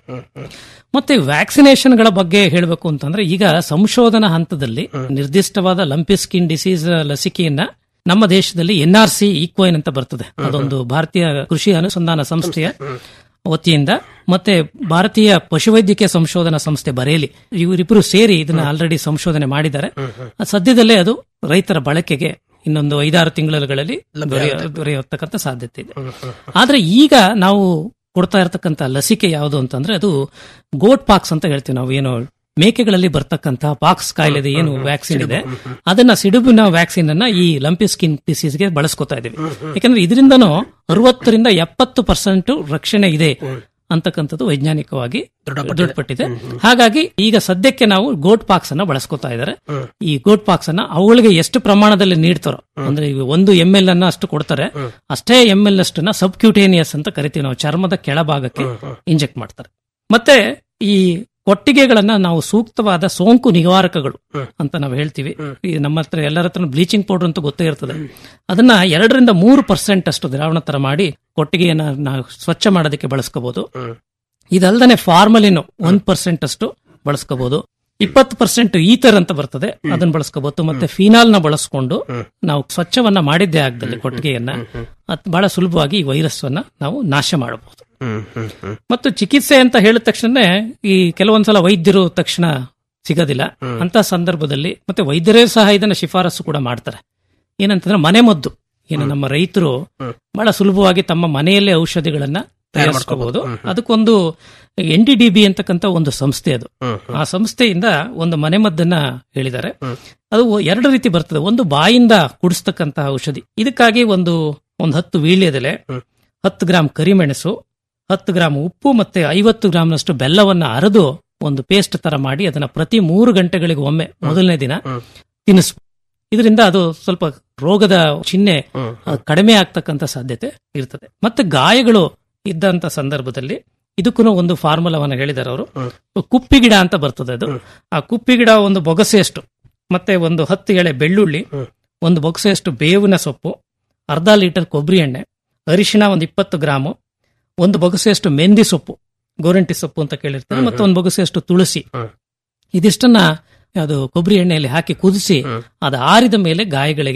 ಮತ್ತೆ ವ್ಯಾಕ್ಸಿನೇಷನ್ಗಳ ಬಗ್ಗೆ ಹೇಳಬೇಕು ಅಂತಂದ್ರೆ ಈಗ ಸಂಶೋಧನಾ ಹಂತದಲ್ಲಿ ನಿರ್ದಿಷ್ಟವಾದ ಲಂಪಿ ಸ್ಕಿನ್ ಡಿಸೀಸ್ ಲಸಿಕೆಯನ್ನ ನಮ್ಮ ದೇಶದಲ್ಲಿ ಎನ್ ಆರ್ ಸಿ ಈಕ್ವೈನ್ ಅಂತ ಬರ್ತದೆ ಅದೊಂದು ಭಾರತೀಯ ಕೃಷಿ ಅನುಸಂಧಾನ ಸಂಸ್ಥೆಯ ವತಿಯಿಂದ ಮತ್ತೆ ಭಾರತೀಯ ಪಶುವೈದ್ಯಕೀಯ ಸಂಶೋಧನಾ ಸಂಸ್ಥೆ ಬರೇಲಿ ಇವರಿಬ್ಬರು ಸೇರಿ ಇದನ್ನ ಆಲ್ರೆಡಿ ಸಂಶೋಧನೆ ಮಾಡಿದ್ದಾರೆ ಅದ್ ಸದ್ಯದಲ್ಲೇ ಅದು ರೈತರ ಬಳಕೆಗೆ ಇನ್ನೊಂದು ಐದಾರು ತಿಂಗಳಲ್ಲಿ ದೊರೆಯ- ದೊರೆಯತಕ್ಕಂಥ ಸಾಧ್ಯತೆ ಇದೆ ಆದ್ರೆ ಈಗ ನಾವು ಕೊಡ್ತಾ ಇರತಕ್ಕಂತ ಲಸಿಕೆ ಯಾವುದು ಅಂತಂದ್ರೆ ಅದು ಗೋಟ್ ಪಾಕ್ಸ್ ಅಂತ ಹೇಳ್ತೀವಿ ನಾವು ಏನು ಮೇಕೆಗಳಲ್ಲಿ ಬರ್ತಕ್ಕಂತ ಪಾಕ್ಸ್ ಕಾಯಿಲೆದ ಏನು ವ್ಯಾಕ್ಸಿನ್ ಇದೆ ಅದನ್ನ ಸಿಡುಬಿನ ವ್ಯಾಕ್ಸಿನ್ ಅನ್ನ ಈ ಲಂಪಿ ಸ್ಕಿನ್ ಡಿಸೀಸ್ಗೆ ಬಳಸ್ಕೊತಾ ಇದೀವಿ ಯಾಕಂದ್ರೆ ಇದರಿಂದನೂ ಅರವತ್ತರಿಂದ ಎಪ್ಪತ್ತು ಪರ್ಸೆಂಟ್ ರಕ್ಷಣೆ ಇದೆ ಅಂತಕ್ಕಂಥದ್ದು ವೈಜ್ಞಾನಿಕವಾಗಿ ದೃಢಪಟ್ಟಿದೆ ಹಾಗಾಗಿ ಈಗ ಸದ್ಯಕ್ಕೆ ನಾವು ಗೋಟ್ ಪಾಕ್ಸ್ ಅನ್ನ ಬಳಸ್ಕೊತಾ ಇದ್ದಾರೆ ಈ ಗೋಟ್ ಪಾಕ್ಸ್ ಅನ್ನ ಅವುಗಳಿಗೆ ಎಷ್ಟು ಪ್ರಮಾಣದಲ್ಲಿ ನೀಡ್ತಾರೋ ಅಂದ್ರೆ ಈಗ ಒಂದು ಎಂ ಎಲ್ ಅನ್ನ ಅಷ್ಟು ಕೊಡ್ತಾರೆ ಅಷ್ಟೇ ಎಂ ಎಲ್ ಅಷ್ಟನ್ನ ಸಬ್ಕ್ಯೂಟೇನಿಯಸ್ ಅಂತ ಕರಿತೀವಿ ನಾವು ಚರ್ಮದ ಕೆಳಭಾಗಕ್ಕೆ ಇಂಜೆಕ್ಟ್ ಮಾಡ್ತಾರೆ ಮತ್ತೆ ಈ ಕೊಟ್ಟಿಗೆಗಳನ್ನ ನಾವು ಸೂಕ್ತವಾದ ಸೋಂಕು ನಿವಾರಕಗಳು ಅಂತ ನಾವು ಹೇಳ್ತೀವಿ ಈ ನಮ್ಮ ಹತ್ರ ಎಲ್ಲರ ಹತ್ರ ಬ್ಲೀಚಿಂಗ್ ಪೌಡರ್ ಅಂತ ಗೊತ್ತೇ ಇರ್ತದೆ ಅದನ್ನ ಎರಡರಿಂದ ಮೂರು ಪರ್ಸೆಂಟ್ ಅಷ್ಟು ದ್ರಾವಣ ತರ ಮಾಡಿ ಕೊಟ್ಟಿಗೆಯನ್ನ ನಾವು ಸ್ವಚ್ಛ ಮಾಡೋದಕ್ಕೆ ಬಳಸ್ಕೋಬಹುದು ಇದಲ್ದನೆ ಫಾರ್ಮಲಿನ್ ಒಂದ್ ಪರ್ಸೆಂಟ್ ಅಷ್ಟು ಬಳಸ್ಕೋಬಹುದು ಇಪ್ಪತ್ತು ಪರ್ಸೆಂಟ್ ಈಥರ್ ಅಂತ ಬರ್ತದೆ ಅದನ್ನ ಬಳಸ್ಕೋಬಹುದು ಮತ್ತೆ ಫಿನಾಲ್ ನ ಬಳಸ್ಕೊಂಡು ನಾವು ಸ್ವಚ್ಛವನ್ನ ಮಾಡಿದ್ದೇ ಆಗದಲ್ಲಿ ಕೊಟ್ಟಿಗೆಯನ್ನ ಅದ್ ಬಹಳ ಸುಲಭವಾಗಿ ಈ ವೈರಸ್ ಅನ್ನ ನಾವು ನಾಶ ಮಾಡಬಹುದು ಮತ್ತು ಚಿಕಿತ್ಸೆ ಅಂತ ಹೇಳಿದ ತಕ್ಷಣ ಈ ಕೆಲವೊಂದ್ಸಲ ವೈದ್ಯರು ತಕ್ಷಣ ಸಿಗೋದಿಲ್ಲ ಅಂತ ಸಂದರ್ಭದಲ್ಲಿ ಮತ್ತೆ ವೈದ್ಯರೇ ಸಹ ಇದನ್ನ ಶಿಫಾರಸು ಕೂಡ ಮಾಡ್ತಾರೆ ಏನಂತಂದ್ರೆ ಮನೆ ಮದ್ದು ಏನು ನಮ್ಮ ರೈತರು ಬಹಳ ಸುಲಭವಾಗಿ ತಮ್ಮ ಮನೆಯಲ್ಲೇ ಔಷಧಿಗಳನ್ನ ತಯಾರಿಸ್ಕೋಬಹುದು ಅದಕ್ಕೊಂದು ಎನ್ ಡಿ ಡಿ ಬಿ ಅಂತಕ್ಕಂಥ ಒಂದು ಸಂಸ್ಥೆ ಅದು ಆ ಸಂಸ್ಥೆಯಿಂದ ಒಂದು ಮನೆಮದ್ದನ್ನ ಹೇಳಿದ್ದಾರೆ ಅದು ಎರಡು ರೀತಿ ಬರ್ತದೆ ಒಂದು ಬಾಯಿಂದ ಕುಡಿಸ್ತಕ್ಕಂತಹ ಔಷಧಿ ಇದಕ್ಕಾಗಿ ಒಂದು ಒಂದು ಹತ್ತು ವೀಳ್ಯದೆಲೆ ಹತ್ತು ಗ್ರಾಂ ಕರಿಮೆಣಸು ಹತ್ತು ಗ್ರಾಂ ಉಪ್ಪು ಮತ್ತೆ ಐವತ್ತು ಗ್ರಾಂನಷ್ಟು ಬೆಲ್ಲವನ್ನ ಅರೆದು ಒಂದು ಪೇಸ್ಟ್ ತರ ಮಾಡಿ ಅದನ್ನ ಪ್ರತಿ ಮೂರು ಗಂಟೆಗಳಿಗೆ ಒಮ್ಮೆ ಮೊದಲನೇ ದಿನ ತಿನ್ನಿಸ್ಬೇಕು ಇದರಿಂದ ಅದು ಸ್ವಲ್ಪ ರೋಗದ ಚಿಹ್ನೆ ಆ, ಕಡಿಮೆ ಆಗ್ತಕ್ಕಂಥ ಸಾಧ್ಯತೆ ಇರ್ತದೆ ಮತ್ತೆ ಗಾಯಗಳು ಇದ್ದಂತ ಸಂದರ್ಭದಲ್ಲಿ ಇದಕ್ಕೂ ಒಂದು ಫಾರ್ಮುಲಾವನ್ನ ಹೇಳಿದ್ದಾರೆ ಅವರು ಕುಪ್ಪಿ ಗಿಡ ಅಂತ ಬರ್ತದೆ ಅದು ಆ ಕುಪ್ಪಿ ಗಿಡ ಒಂದು ಬೊಗಸೆಯಷ್ಟು ಮತ್ತೆ ಒಂದು ಹತ್ತು ಎಳೆ ಬೆಳ್ಳುಳ್ಳಿ ಒಂದು ಬೊಗಸೆಯಷ್ಟು ಬೇವಿನ ಸೊಪ್ಪು ಅರ್ಧ ಲೀಟರ್ ಕೊಬ್ಬರಿ ಎಣ್ಣೆ ಅರಿಶಿಣ ಒಂದು ಇಪ್ಪತ್ತು ಗ್ರಾಮು ಒಂದು ಬೊಗಸೆಯಷ್ಟು ಮೆಂದಿ ಸೊಪ್ಪು ಗೋರಂಟಿ ಸೊಪ್ಪು ಅಂತ ಕೇಳಿರ್ತಾರೆ ಮತ್ತೆ ಒಂದು ಬೊಗಸೆಯಷ್ಟು ತುಳಸಿ ಇದಿಷ್ಟನ್ನ ಅದು ಕೊಬ್ಬರಿ ಎಣ್ಣೆಯಲ್ಲಿ ಹಾಕಿ ಕುದಿಸಿ ಅದು ಆರಿದ ಮೇಲೆ ಗಾಯಗಳಿಗೆ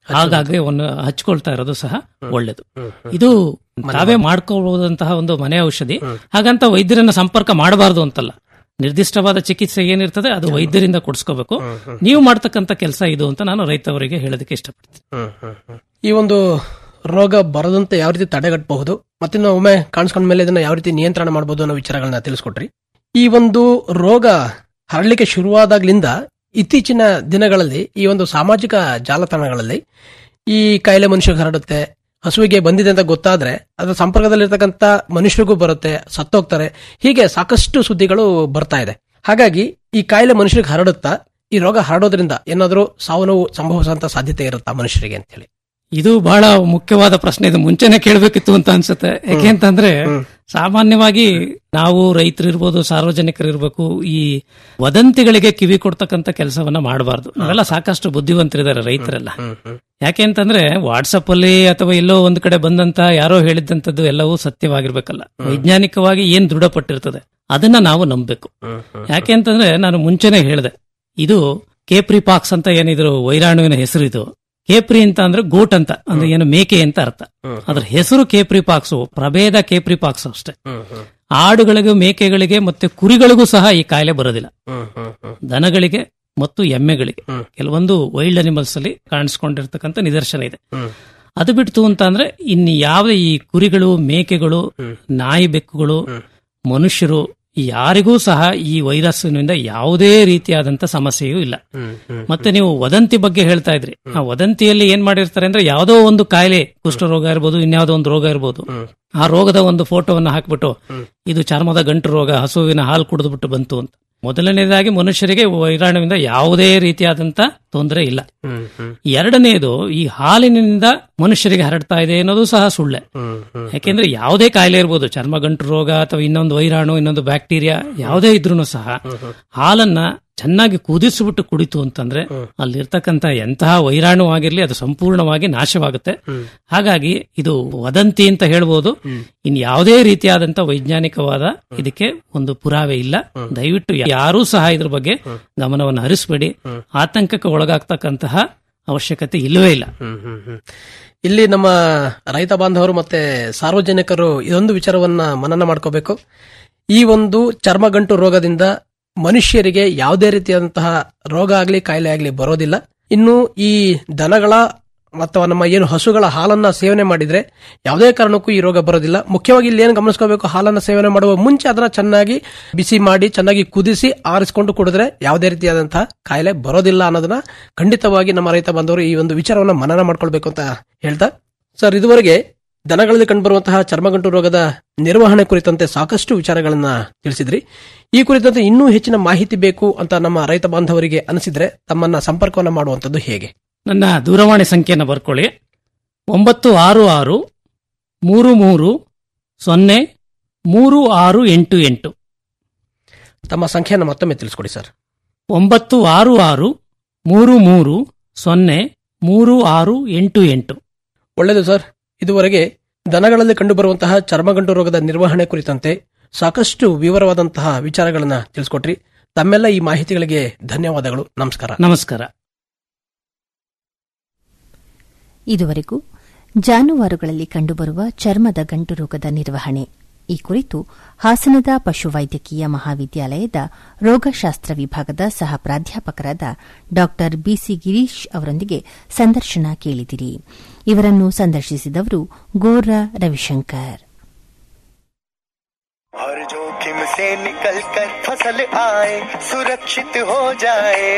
ಆಗಾಗ್ಗೆ ಒಂದು ಹಚ್ಕೊಳ್ತಾ ಇರೋದು ಸಹ ಒಳ್ಳೇದು ಇದು ತಾವೇ ಮಾಡ್ಕೋಬಹುದಂತಹ ಒಂದು ಮನೆ ಔಷಧಿ ಹಾಗಂತ ವೈದ್ಯರನ್ನ ಸಂಪರ್ಕ ಮಾಡಬಾರದು ಅಂತಲ್ಲ ನಿರ್ದಿಷ್ಟವಾದ ಚಿಕಿತ್ಸೆ ಏನಿರ್ತದೆ ಅದು ವೈದ್ಯರಿಂದ ಕೊಡಿಸ್ಕೋಬೇಕು ನೀವು ಮಾಡ್ತಕ್ಕಂಥ ಕೆಲಸ ಇದು ಅಂತ ನಾನು ರೈತವರಿಗೆ ಹೇಳೋದಕ್ಕೆ ಇಷ್ಟಪಡ್ತೀನಿ ಈ ಒಂದು ರೋಗ ಬರದಂತೆ ಯಾವ ರೀತಿ ತಡೆಗಟ್ಟಬಹುದು ಮತ್ತಿನ್ನು ಒಮ್ಮೆ ಕಾಣಿಸ್ಕೊಂಡ ಮೇಲೆ ಇದನ್ನ ಯಾವ ರೀತಿ ನಿಯಂತ್ರಣ ಮಾಡಬಹುದು ಅನ್ನೋ ವಿಚಾರಗಳನ್ನ ತಿಳಿಸ್ಕೊಟ್ರಿ ಈ ಒಂದು ರೋಗ ಹರಡಲಿಕ್ಕೆ ಶುರುವಾದಾಗ್ಲಿಂದ ಇತ್ತೀಚಿನ ದಿನಗಳಲ್ಲಿ ಈ ಒಂದು ಸಾಮಾಜಿಕ ಜಾಲತಾಣಗಳಲ್ಲಿ ಈ ಕಾಯಿಲೆ ಮನುಷ್ಯರಿಗೆ ಹರಡುತ್ತೆ ಹಸುವಿಗೆ ಬಂದಿದೆ ಅಂತ ಗೊತ್ತಾದ್ರೆ ಅದರ ಸಂಪರ್ಕದಲ್ಲಿರ್ತಕ್ಕಂಥ ಮನುಷ್ಯರಿಗೂ ಬರುತ್ತೆ ಸತ್ತೋಗ್ತಾರೆ ಹೀಗೆ ಸಾಕಷ್ಟು ಸುದ್ದಿಗಳು ಬರ್ತಾ ಇದೆ ಹಾಗಾಗಿ ಈ ಕಾಯಿಲೆ ಮನುಷ್ಯರಿಗೆ ಹರಡುತ್ತಾ ಈ ರೋಗ ಹರಡೋದ್ರಿಂದ ಏನಾದರೂ ಸಾವು ನೋವು ಸಂಭವಿಸುವಂತ ಸಾಧ್ಯತೆ ಇರುತ್ತಾ ಮನುಷ್ಯರಿಗೆ ಅಂತ ಹೇಳಿ ಇದು ಬಹಳ ಮುಖ್ಯವಾದ ಪ್ರಶ್ನೆ ಇದು ಮುಂಚೆನೆ ಕೇಳಬೇಕಿತ್ತು ಅಂತ ಅನ್ಸುತ್ತೆ ಯಾಕೆಂತಂದ್ರೆ ಸಾಮಾನ್ಯವಾಗಿ ನಾವು ರೈತರಿರ್ಬೋದು ಸಾರ್ವಜನಿಕರಿರ್ಬೇಕು ಈ ವದಂತಿಗಳಿಗೆ ಕಿವಿ ಕೊಡ್ತಕ್ಕಂತ ಕೆಲಸವನ್ನ ಮಾಡಬಾರ್ದು ನಾವೆಲ್ಲ ಸಾಕಷ್ಟು ಬುದ್ಧಿವಂತರಿದ್ದಾರೆ ರೈತರೆಲ್ಲ ಯಾಕೆ ಅಂತಂದ್ರೆ ವಾಟ್ಸಪ್ ಅಲ್ಲಿ ಅಥವಾ ಎಲ್ಲೋ ಒಂದ್ ಕಡೆ ಬಂದಂತ ಯಾರೋ ಹೇಳಿದ್ದಂತದ್ದು ಎಲ್ಲವೂ ಸತ್ಯವಾಗಿರ್ಬೇಕಲ್ಲ ವೈಜ್ಞಾನಿಕವಾಗಿ ಏನ್ ದೃಢಪಟ್ಟಿರ್ತದೆ ಅದನ್ನ ನಾವು ನಂಬಬೇಕು ಯಾಕೆ ಅಂತಂದ್ರೆ ನಾನು ಮುಂಚೆನೆ ಹೇಳಿದೆ ಇದು ಕೇಪ್ರಿ ಪಾಕ್ಸ್ ಅಂತ ಏನಿದ್ರು ವೈರಾಣುವಿನ ಹೆಸರು ಇದು ಕೇಪ್ರಿ ಅಂತ ಅಂದ್ರೆ ಗೋಟ್ ಅಂತ ಅಂದ್ರೆ ಏನು ಮೇಕೆ ಅಂತ ಅರ್ಥ ಅದ್ರ ಹೆಸರು ಕೇಪ್ರಿ ಪಾಕ್ಸು ಪ್ರಭೇದ ಕೇಪ್ರಿ ಪಾಕ್ಸ್ ಅಷ್ಟೇ ಆಡುಗಳಿಗೂ ಮೇಕೆಗಳಿಗೆ ಮತ್ತೆ ಕುರಿಗಳಿಗೂ ಸಹ ಈ ಕಾಯಿಲೆ ಬರೋದಿಲ್ಲ ದನಗಳಿಗೆ ಮತ್ತು ಎಮ್ಮೆಗಳಿಗೆ ಕೆಲವೊಂದು ವೈಲ್ಡ್ ಅನಿಮಲ್ಸ್ ಅಲ್ಲಿ ಕಾಣಿಸ್ಕೊಂಡಿರ್ತಕ್ಕಂಥ ನಿದರ್ಶನ ಇದೆ ಅದು ಬಿಡ್ತು ಅಂತ ಅಂದ್ರೆ ಇನ್ನು ಯಾವುದೇ ಈ ಕುರಿಗಳು ಮೇಕೆಗಳು ನಾಯಿ ಬೆಕ್ಕುಗಳು ಮನುಷ್ಯರು ಯಾರಿಗೂ ಸಹ ಈ ವೈರಸ್ಸಿನಿಂದ ಯಾವುದೇ ರೀತಿಯಾದಂತ ಸಮಸ್ಯೆಯೂ ಇಲ್ಲ ಮತ್ತೆ ನೀವು ವದಂತಿ ಬಗ್ಗೆ ಹೇಳ್ತಾ ಇದ್ರಿ ಆ ವದಂತಿಯಲ್ಲಿ ಏನ್ ಮಾಡಿರ್ತಾರೆ ಅಂದ್ರೆ ಯಾವುದೋ ಒಂದು ಕಾಯಿಲೆ ಕುಷ್ಠರೋಗ ಇರ್ಬೋದು ಇನ್ಯಾವುದೋ ಒಂದು ರೋಗ ಇರ್ಬೋದು ಆ ರೋಗದ ಒಂದು ಫೋಟೋವನ್ನು ಹಾಕ್ಬಿಟ್ಟು ಇದು ಚರ್ಮದ ಗಂಟು ರೋಗ ಹಸುವಿನ ಹಾಲು ಕುಡಿದ್ಬಿಟ್ಟು ಬಂತು ಅಂತ ಮೊದಲನೇದಾಗಿ ಮನುಷ್ಯರಿಗೆ ವೈರಾಣುವಿಂದ ಯಾವುದೇ ರೀತಿಯಾದಂತ ತೊಂದರೆ ಇಲ್ಲ ಎರಡನೆಯದು ಈ ಹಾಲಿನಿಂದ ಮನುಷ್ಯರಿಗೆ ಹರಡ್ತಾ ಇದೆ ಅನ್ನೋದು ಸಹ ಸುಳ್ಳೆ ಯಾಕೆಂದ್ರೆ ಯಾವುದೇ ಕಾಯಿಲೆ ಇರ್ಬೋದು ಚರ್ಮ ಗಂಟು ರೋಗ ಅಥವಾ ಇನ್ನೊಂದು ವೈರಾಣು ಇನ್ನೊಂದು ಬ್ಯಾಕ್ಟೀರಿಯಾ ಯಾವುದೇ ಇದ್ರೂ ಸಹ ಹಾಲನ್ನ ಚೆನ್ನಾಗಿ ಕುದಿಸ್ಬಿಟ್ಟು ಕುಡಿತು ಅಂತಂದ್ರೆ ಅಲ್ಲಿರ್ತಕ್ಕಂಥ ಎಂತಹ ವೈರಾಣು ಆಗಿರ್ಲಿ ಅದು ಸಂಪೂರ್ಣವಾಗಿ ನಾಶವಾಗುತ್ತೆ ಹಾಗಾಗಿ ಇದು ವದಂತಿ ಅಂತ ಹೇಳ್ಬೋದು ಇನ್ ಯಾವುದೇ ರೀತಿಯಾದಂತ ವೈಜ್ಞಾನಿಕವಾದ ಇದಕ್ಕೆ ಒಂದು ಪುರಾವೆ ಇಲ್ಲ ದಯವಿಟ್ಟು ಯಾರೂ ಸಹ ಇದ್ರ ಬಗ್ಗೆ ಗಮನವನ್ನು ಹರಿಸಬೇಡಿ ಆತಂಕಕ್ಕೆ ಒಳಗಾಗ್ತಕ್ಕಂತಹ ಅವಶ್ಯಕತೆ ಇಲ್ಲವೇ ಇಲ್ಲ ಇಲ್ಲಿ ನಮ್ಮ ರೈತ ಬಾಂಧವರು ಮತ್ತೆ ಸಾರ್ವಜನಿಕರು ಇದೊಂದು ವಿಚಾರವನ್ನ ಮನನ ಮಾಡ್ಕೋಬೇಕು ಈ ಒಂದು ಚರ್ಮಗಂಟು ರೋಗದಿಂದ ಮನುಷ್ಯರಿಗೆ ಯಾವುದೇ ರೀತಿಯಾದಂತಹ ರೋಗ ಆಗ್ಲಿ ಕಾಯಿಲೆ ಆಗ್ಲಿ ಬರೋದಿಲ್ಲ ಇನ್ನು ಈ ದನಗಳ ಅಥವಾ ನಮ್ಮ ಏನು ಹಸುಗಳ ಹಾಲನ್ನ ಸೇವನೆ ಮಾಡಿದ್ರೆ ಯಾವುದೇ ಕಾರಣಕ್ಕೂ ಈ ರೋಗ ಬರೋದಿಲ್ಲ ಮುಖ್ಯವಾಗಿ ಇಲ್ಲಿ ಏನು ಗಮನಿಸ್ಕೋಬೇಕು ಹಾಲನ್ನ ಸೇವನೆ ಮಾಡುವ ಮುಂಚೆ ಅದನ್ನ ಚೆನ್ನಾಗಿ ಬಿಸಿ ಮಾಡಿ ಚೆನ್ನಾಗಿ ಕುದಿಸಿ ಆರಿಸಿಕೊಂಡು ಕುಡಿದ್ರೆ ಯಾವುದೇ ರೀತಿಯಾದಂತಹ ಕಾಯಿಲೆ ಬರೋದಿಲ್ಲ ಅನ್ನೋದನ್ನ ಖಂಡಿತವಾಗಿ ನಮ್ಮ ರೈತ ಬಾಂಧವರು ಈ ಒಂದು ವಿಚಾರವನ್ನ ಮನನ ಮಾಡ್ಕೊಳ್ಬೇಕು ಅಂತ ಹೇಳ್ತಾ ಸರ್ ಇದುವರೆಗೆ ದನಗಳಲ್ಲಿ ಕಂಡುಬರುವಂತಹ ಚರ್ಮಗಂಟು ರೋಗದ ನಿರ್ವಹಣೆ ಕುರಿತಂತೆ ಸಾಕಷ್ಟು ವಿಚಾರಗಳನ್ನ ತಿಳಿಸಿದ್ರಿ ಈ ಕುರಿತಂತೆ ಇನ್ನೂ ಹೆಚ್ಚಿನ ಮಾಹಿತಿ ಬೇಕು ಅಂತ ನಮ್ಮ ರೈತ ಬಾಂಧವರಿಗೆ ಅನಿಸಿದ್ರೆ ತಮ್ಮನ್ನ ಸಂಪರ್ಕವನ್ನ ಮಾಡುವಂತದ್ದು ಹೇಗೆ ನನ್ನ ದೂರವಾಣಿ ಸಂಖ್ಯೆಯನ್ನು ಬರ್ಕೊಳ್ಳಿ ಒಂಬತ್ತು ಆರು ಆರು ಮೂರು ಮೂರು ಸೊನ್ನೆ ಮೂರು ಆರು ಎಂಟು ಎಂಟು ತಮ್ಮ ಸಂಖ್ಯೆಯನ್ನು ಮತ್ತೊಮ್ಮೆ ತಿಳಿಸ್ಕೊಡಿ ಸರ್ ಒಂಬತ್ತು ಆರು ಆರು ಮೂರು ಮೂರು ಸೊನ್ನೆ ಮೂರು ಆರು ಎಂಟು ಎಂಟು ಒಳ್ಳೆಯದು ಸರ್ ಇದುವರೆಗೆ ದನಗಳಲ್ಲಿ ಕಂಡುಬರುವಂತಹ ಚರ್ಮಗಂಟು ರೋಗದ ನಿರ್ವಹಣೆ ಕುರಿತಂತೆ ಸಾಕಷ್ಟು ವಿವರವಾದಂತಹ ವಿಚಾರಗಳನ್ನ ತಿಳಿಸ್ಕೊಟ್ರಿ ತಮ್ಮೆಲ್ಲ ಈ ಮಾಹಿತಿಗಳಿಗೆ ಧನ್ಯವಾದಗಳು ನಮಸ್ಕಾರ ನಮಸ್ಕಾರ ಇದುವರೆಗೂ ಜಾನುವಾರುಗಳಲ್ಲಿ ಕಂಡುಬರುವ ಚರ್ಮದ ಗಂಟು ರೋಗದ ನಿರ್ವಹಣೆ ಈ ಕುರಿತು ಹಾಸನದ ಪಶುವೈದ್ಯಕೀಯ ಮಹಾವಿದ್ಯಾಲಯದ ರೋಗಶಾಸ್ತ್ರ ವಿಭಾಗದ ಸಹ ಪ್ರಾಧ್ಯಾಪಕರಾದ ಡಾ ಬಿಸಿ ಗಿರೀಶ್ ಅವರೊಂದಿಗೆ ಸಂದರ್ಶನ ಕೇಳಿದಿರಿ ಇವರನ್ನು ಸಂದರ್ಶಿಸಿದವರು ಗೋರ ರವಿಶಂಕರ್ हर जोखिम से निकल कर फसल आए सुरक्षित हो जाए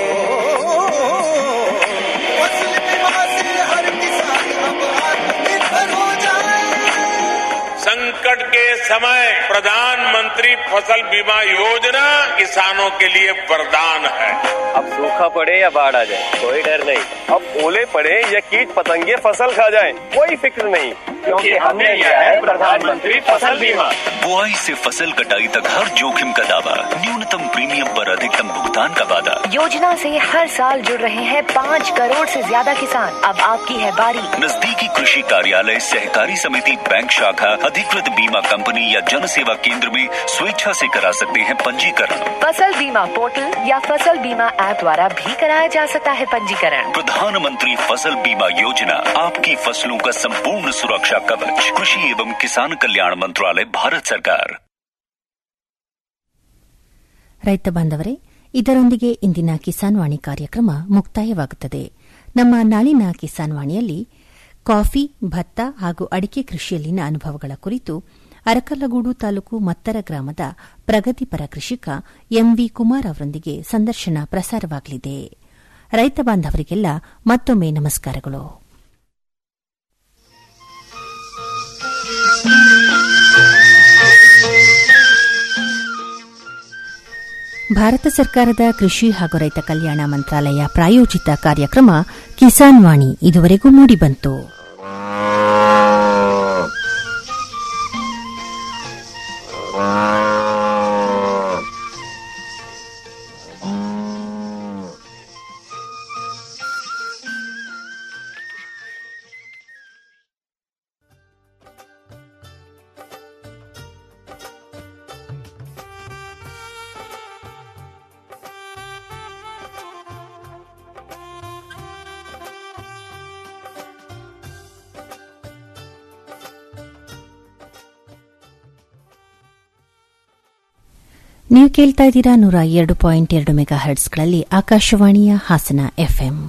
फसल बीमा से हर किसान अब आत्मनिर्भर हो जाए संकट के समय प्रधानमंत्री फसल बीमा योजना किसानों के लिए वरदान है अब सूखा पड़े या बाढ़ आ जाए कोई डर नहीं अब ओले पड़े या कीट पतंगे फसल खा जाए कोई फिक्र नहीं क्योंकि हमने लिया है प्रधानमंत्री फसल बीमा बुआई से फसल कटाई तक हर जोखिम का दावा न्यूनतम प्रीमियम पर अधिकतम भुगतान का वादा योजना से हर साल जुड़ रहे हैं पाँच करोड़ से ज्यादा किसान अब आपकी है बारी नजदीकी कृषि कार्यालय सहकारी समिति बैंक शाखा अधिकृत बीमा कंपनी या जन सेवा केंद्र में स्वेच्छा से करा सकते हैं पंजीकरण फसल बीमा पोर्टल या फसल बीमा ऐप द्वारा भी कराया जा सकता है पंजीकरण प्रधानमंत्री फसल बीमा योजना आपकी फसलों का संपूर्ण सुरक्षा कवच कृषि एवं किसान कल्याण मंत्रालय भारत सरकार ರೈತ ಬಾಂಧವರೇ ಇದರೊಂದಿಗೆ ಇಂದಿನ ಕಿಸಾನ್ ವಾಣಿ ಕಾರ್ಯಕ್ರಮ ಮುಕ್ತಾಯವಾಗುತ್ತದೆ ನಮ್ಮ ನಾಳಿನ ಕಿಸಾನ್ ವಾಣಿಯಲ್ಲಿ ಕಾಫಿ ಭತ್ತ ಹಾಗೂ ಅಡಿಕೆ ಕೃಷಿಯಲ್ಲಿನ ಅನುಭವಗಳ ಕುರಿತು ಅರಕಲಗೂಡು ತಾಲೂಕು ಮತ್ತರ ಗ್ರಾಮದ ಪ್ರಗತಿಪರ ಕೃಷಿಕ ಎಂವಿ ಕುಮಾರ್ ಅವರೊಂದಿಗೆ ಸಂದರ್ಶನ ಪ್ರಸಾರವಾಗಲಿದೆ ರೈತ ಬಾಂಧವರಿಗೆಲ್ಲ ಮತ್ತೊಮ್ಮೆ ನಮಸ್ಕಾರಗಳು ಭಾರತ ಸರ್ಕಾರದ ಕೃಷಿ ಹಾಗೂ ರೈತ ಕಲ್ಯಾಣ ಮಂತ್ರಾಲಯ ಪ್ರಾಯೋಜಿತ ಕಾರ್ಯಕ್ರಮ ಕಿಸಾನ್ ವಾಣಿ ಇದುವರೆಗೂ ಮೂಡಿಬಂತು ನೀವು ಕೇಳ್ತಾ ಇದ್ದೀರಾ ನೂರ ಎರಡು ಪಾಯಿಂಟ್ ಎರಡು ಮೆಗಾ ಹರ್ಟ್ಸ್ಗಳಲ್ಲಿ ಆಕಾಶವಾಣಿಯ ಹಾಸನ ಎಫ್ಎಂ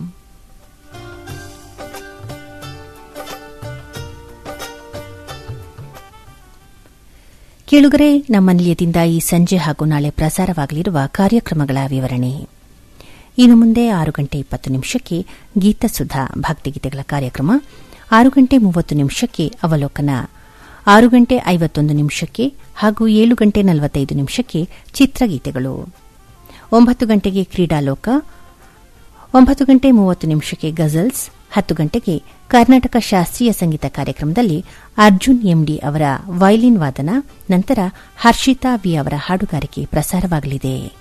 ಕೇಳುಗರೆ ನಮ್ಮ ನಿಲಯದಿಂದ ಈ ಸಂಜೆ ಹಾಗೂ ನಾಳೆ ಪ್ರಸಾರವಾಗಲಿರುವ ಕಾರ್ಯಕ್ರಮಗಳ ವಿವರಣೆ ಇನ್ನು ಮುಂದೆ ಆರು ಗಂಟೆ ಇಪ್ಪತ್ತು ನಿಮಿಷಕ್ಕೆ ಗೀತಸುಧಾ ಭಕ್ತಿಗೀತೆಗಳ ಕಾರ್ಯಕ್ರಮ ಆರು ಗಂಟೆ ಮೂವತ್ತು ನಿಮಿಷಕ್ಕೆ ಅವಲೋಕನ ಆರು ಗಂಟೆ ಐವತ್ತೊಂದು ನಿಮಿಷಕ್ಕೆ ಹಾಗೂ ಏಳು ಗಂಟೆ ನಲವತ್ತೈದು ನಿಮಿಷಕ್ಕೆ ಚಿತ್ರಗೀತೆಗಳು ಒಂಬತ್ತು ಗಂಟೆಗೆ ಕ್ರೀಡಾಲೋಕ ಒಂಬತ್ತು ಗಂಟೆ ಮೂವತ್ತು ನಿಮಿಷಕ್ಕೆ ಗಜಲ್ಸ್ ಹತ್ತು ಗಂಟೆಗೆ ಕರ್ನಾಟಕ ಶಾಸ್ತ್ರೀಯ ಸಂಗೀತ ಕಾರ್ಯಕ್ರಮದಲ್ಲಿ ಅರ್ಜುನ್ ಎಂಡಿ ಅವರ ವಯಲಿನ್ ವಾದನ ನಂತರ ಹರ್ಷಿತಾ ವಿ ಅವರ ಹಾಡುಗಾರಿಕೆ ಪ್ರಸಾರವಾಗಲಿದೆ